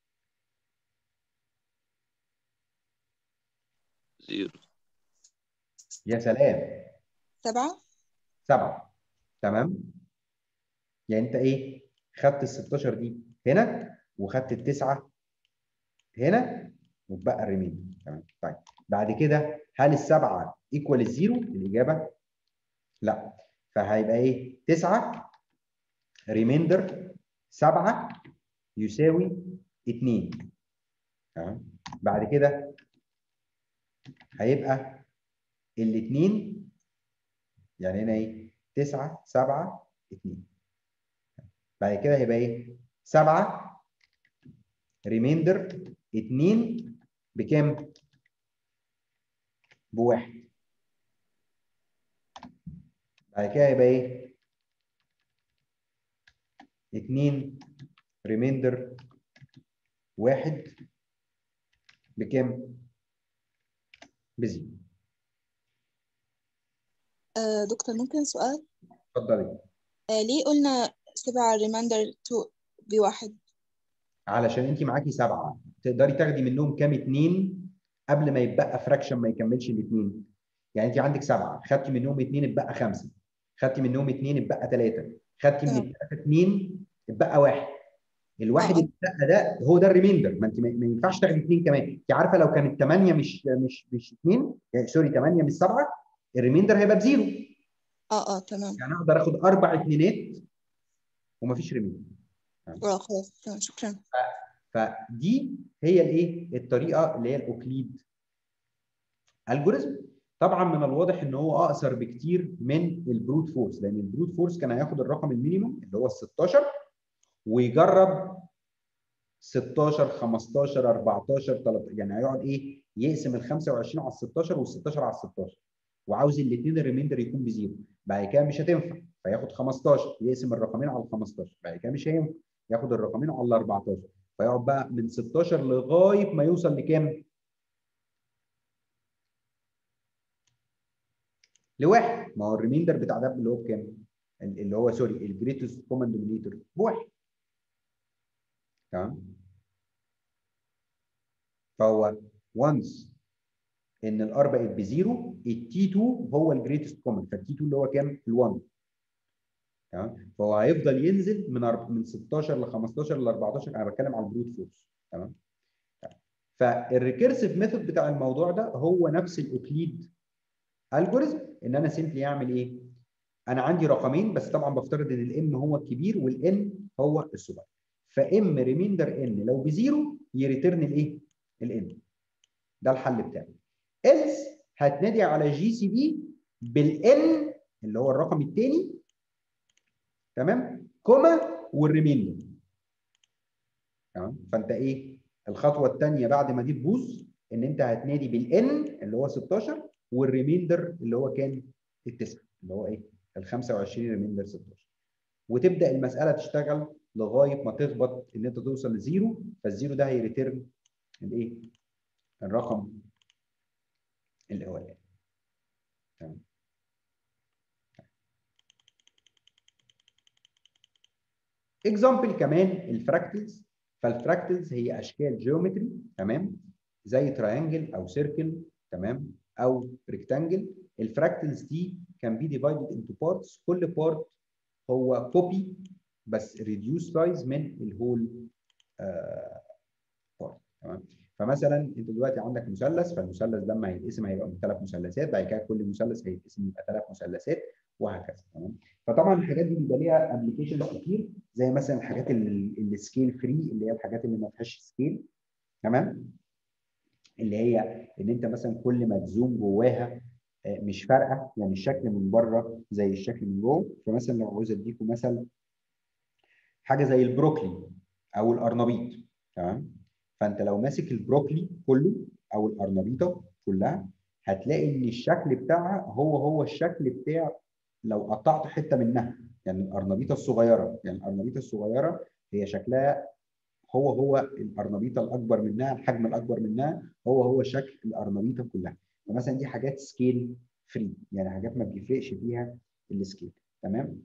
زيرو
يا سلام
سبعة
سبعة تمام؟ يعني انت ايه؟ خدت ال 16 دي هنا وخدت التسعة هنا واتبقى الريميندر تمام طيب بعد كده هل السبعة ايكوال الزيرو؟ الإجابة لا فهيبقى ايه؟ 9 ريميندر 7 يساوي 2 تمام بعد كده هيبقى الاثنين يعني هنا ايه 9 7 2 بعد كده هيبقى ايه 7 ريميندر 2 بكام بواحد بعد كده هيبقى ايه 2 ريميندر واحد بكام؟ بزيرو
آه دكتور ممكن سؤال
اتفضلي
آه ليه قلنا سبعة ريمايندر تو بواحد
علشان انت معاكي سبعه تقدري تاخدي منهم كام اتنين قبل ما يتبقى فراكشن ما يكملش الاثنين يعني انت عندك سبعه خدتي منهم اثنين اتبقى خمسه خدتي منهم اثنين اتبقى ثلاثه خدتي من
تمام.
الثلاثه اثنين اتبقى واحد الواحد
آه.
اللي اتبقى ده هو ده الريميندر ما انت ما ما ينفعش تاخدي اثنين كمان انت عارفه لو كانت ثمانيه مش مش مش اثنين يعني سوري ثمانيه مش سبعه الريميندر هيبقى بزيرو
اه اه تمام
يعني اقدر اخد اربع اثنينات ومفيش ريميندر
اه خلاص تمام شكرا
فدي هي الايه الطريقه اللي هي الاوكليد الجوريزم طبعا من الواضح ان هو اقصر بكتير من البروت فورس لان البروت فورس كان هياخد الرقم المينيموم اللي هو ال 16 ويجرب 16 15 14 13 يعني هيقعد ايه يقسم ال 25 على ال 16 وال 16 على ال 16 وعاوز الاثنين الريميندر يكون بزيرو بعد كده مش هتنفع فياخد 15 يقسم الرقمين على ال 15 بعد كده مش هينفع ياخد الرقمين على ال 14 فيقعد بقى من 16 لغايه ما يوصل لكام؟ لواحد ما هو الريميندر بتاع ده اللي هو بكام؟ اللي هو سوري الجريتست كومن دومينيتور بواحد تمام؟ فهو وانس ان الار بقت بزيرو التي 2 هو الجريتست كومن فالتي 2 اللي هو كام؟ ال1 تمام؟ فهو هيفضل ينزل من أرب- من 16 ل 15 ل 14 انا بتكلم على البروت فورس تمام؟ فالريكيرسيف ميثود بتاع الموضوع ده هو نفس الاوكليد الجوريزم ان انا سيمبلي اعمل ايه؟ انا عندي رقمين بس طبعا بفترض ان الام هو الكبير والان هو الصغير فام ريميندر ان لو بزيرو يريترن الايه؟ الان ده الحل بتاعي else هتنادي على جي سي بي بالان اللي هو الرقم الثاني تمام كوما والريميندر تمام فانت ايه الخطوه الثانيه بعد ما دي تبوظ ان انت هتنادي بالان اللي هو 16 والريميندر اللي هو كان التسعه اللي هو ايه ال 25 ريميندر 16 وتبدا المساله تشتغل لغايه ما تخبط ان انت توصل لزيرو فالزيرو ده هيريتيرن الايه الرقم الاولاني تمام اكزامبل كمان الفراكتلز فالفراكتلز هي اشكال جيومتري تمام زي تراينجل او سيركل تمام او ريكتانجل الفراكتلز دي كان بي ديفايدد انتو بارتس كل بارت هو كوبي بس ريديوس سايز من الهول بارت تمام فمثلا انت دلوقتي عندك مثلث فالمثلث ده لما هيتقسم هيبقى من ثلاث مثلثات بعد كده كل مثلث هيتقسم يبقى ثلاث مثلثات وهكذا تمام فطبعا الحاجات دي بيبقى ليها ابلكيشنز كتير زي مثلا الحاجات السكيل فري اللي هي الحاجات اللي ما فيهاش سكيل تمام اللي هي ان انت مثلا كل ما تزوم جواها آه، مش فارقه يعني الشكل من بره زي الشكل من جوه فمثلا لو عاوز اديكم مثل حاجه زي البروكلي او القرنبيط تمام فانت لو ماسك البروكلي كله او القرنبيطه كلها هتلاقي ان الشكل بتاعها هو هو الشكل بتاع لو قطعت حته منها يعني القرنبيطه الصغيره يعني القرنبيطه الصغيره هي شكلها هو هو القرنبيطه الاكبر منها الحجم الاكبر منها هو هو شكل القرنبيطه كلها فمثلا دي حاجات سكيل فري يعني حاجات ما بيفرقش فيها السكيل تمام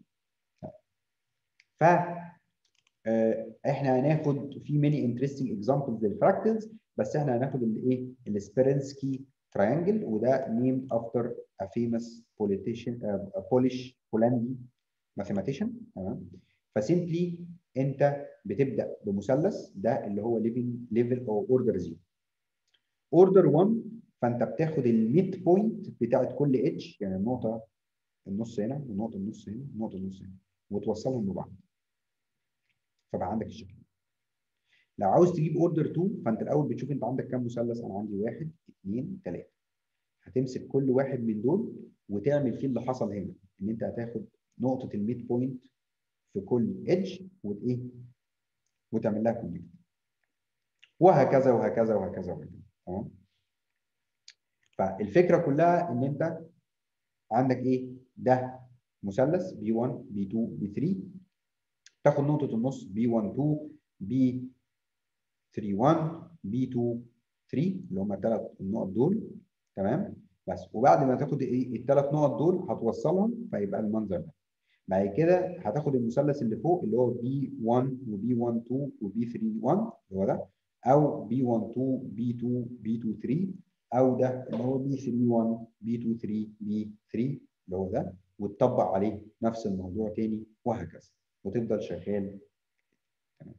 ف آه، احنا هناخد في ماني انترستنج اكزامبلز للفراكتلز بس احنا هناخد الايه السبيرنسكي تراينجل وده named after a famous politician uh, a Polish Polandi mathematician تمام فسيمبلي انت بتبدا بمثلث ده اللي هو living level او اوردر 0 اوردر 1 فانت بتاخد الميد بوينت بتاعت كل ايدج يعني النقطه النص هنا والنقطه النص هنا والنقطه النص هنا وتوصلهم ببعض فبقى عندك الشكل لو عاوز تجيب اوردر 2 فانت الاول بتشوف انت عندك كام مثلث انا عندي واحد اثنين ثلاثه هتمسك كل واحد من دول وتعمل فيه اللي حصل هنا ان انت هتاخد نقطه الميد بوينت في كل ايدج وايه وتعمل لها كونكت وهكذا وهكذا وهكذا وهكذا تمام فالفكره كلها ان انت عندك ايه ده مثلث بي 1 بي 2 بي 3 تاخد نقطه النص بي 1 2 بي 3 1 بي 2 3 اللي هم الثلاث النقط دول تمام بس وبعد ما تاخد ايه الثلاث نقط دول هتوصلهم فيبقى المنظر ده بعد كده هتاخد المثلث اللي فوق اللي هو بي 1 وبي 1 2 وبي 3 1 اللي هو ده او بي 1 2 بي 2 بي 2 3 او ده اللي هو بي 3 1 بي 2 3 بي 3 اللي هو ده وتطبق عليه نفس الموضوع تاني وهكذا وتفضل شغال تمام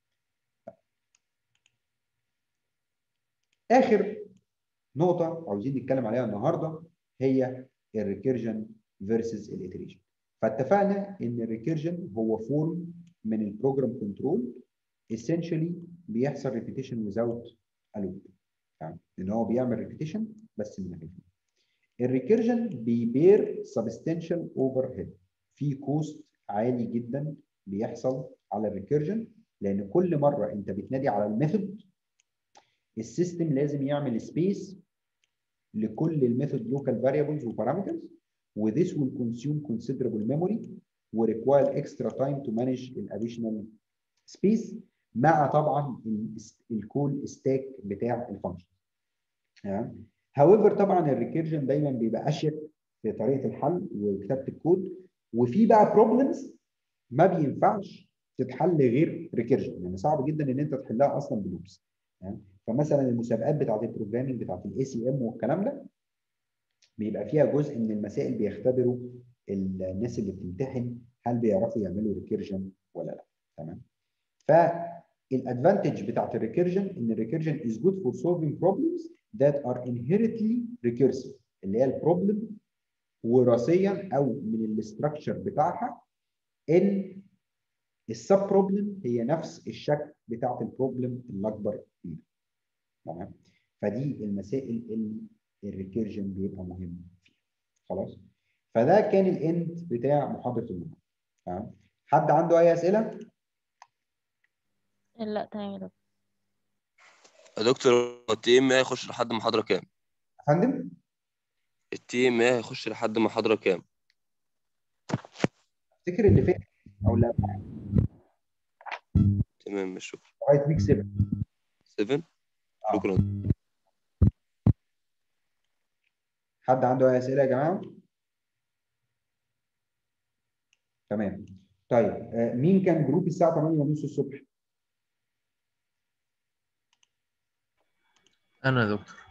اخر نقطه عاوزين نتكلم عليها النهارده هي الريكيرجن فيرسز الاتريشن فاتفقنا ان الريكيرجن هو فورم من البروجرام كنترول essentially بيحصل ريبيتيشن without a loop يعني ان هو بيعمل ريبيتيشن بس من غير الريكيرجن بيبير سبستانشال اوفر هيد في كوست عالي جدا بيحصل على الريكيرجن لان كل مره انت بتنادي على الميثود السيستم لازم يعمل سبيس لكل الميثود لوكال فاريبلز وبارامترز وthis will consume considerable memory و require extra time to manage the additional space مع طبعا الكول ستاك بتاع الفانكشن تمام however طبعا الريكيرجن دايما بيبقى اشيك في طريقه الحل وكتابه الكود وفي بقى بروبلمز ما بينفعش تتحل غير ريكيرجن يعني صعب جدا ان انت تحلها اصلا بلوبس تمام فمثلا المسابقات بتاعت البروجرامينج بتاعت الاي سي ام والكلام ده بيبقى فيها جزء من المسائل بيختبروا الناس اللي بتمتحن هل بيعرفوا يعملوا ريكيرجن ولا لا تمام فالادفانتج بتاعت الريكيرجن ان الريكيرجن is good for solving problems that are inherently recursive اللي هي البروبلم وراثيا او من الاستراكشر بتاعها ان السب بروبلم هي نفس الشكل بتاعت البروبلم الاكبر فيها تمام فدي المسائل اللي الريكيرجن بيبقى مهم فيها خلاص فده كان الاند بتاع محاضره النهارده تمام حد عنده اي اسئله
لا تمام يا دكتور
يا دكتور التي ام هيخش لحد محاضرة كام؟
يا فندم
التي ام هيخش لحد محاضرة كام؟
افتكر اللي فات او لا
تمام مش شكرا
لغايه ويك 7
7
آه.
شكرا
حد عنده اي اسئله يا جماعه تمام طيب آه، مين كان جروب الساعه 8:30 الصبح
انا يا دكتور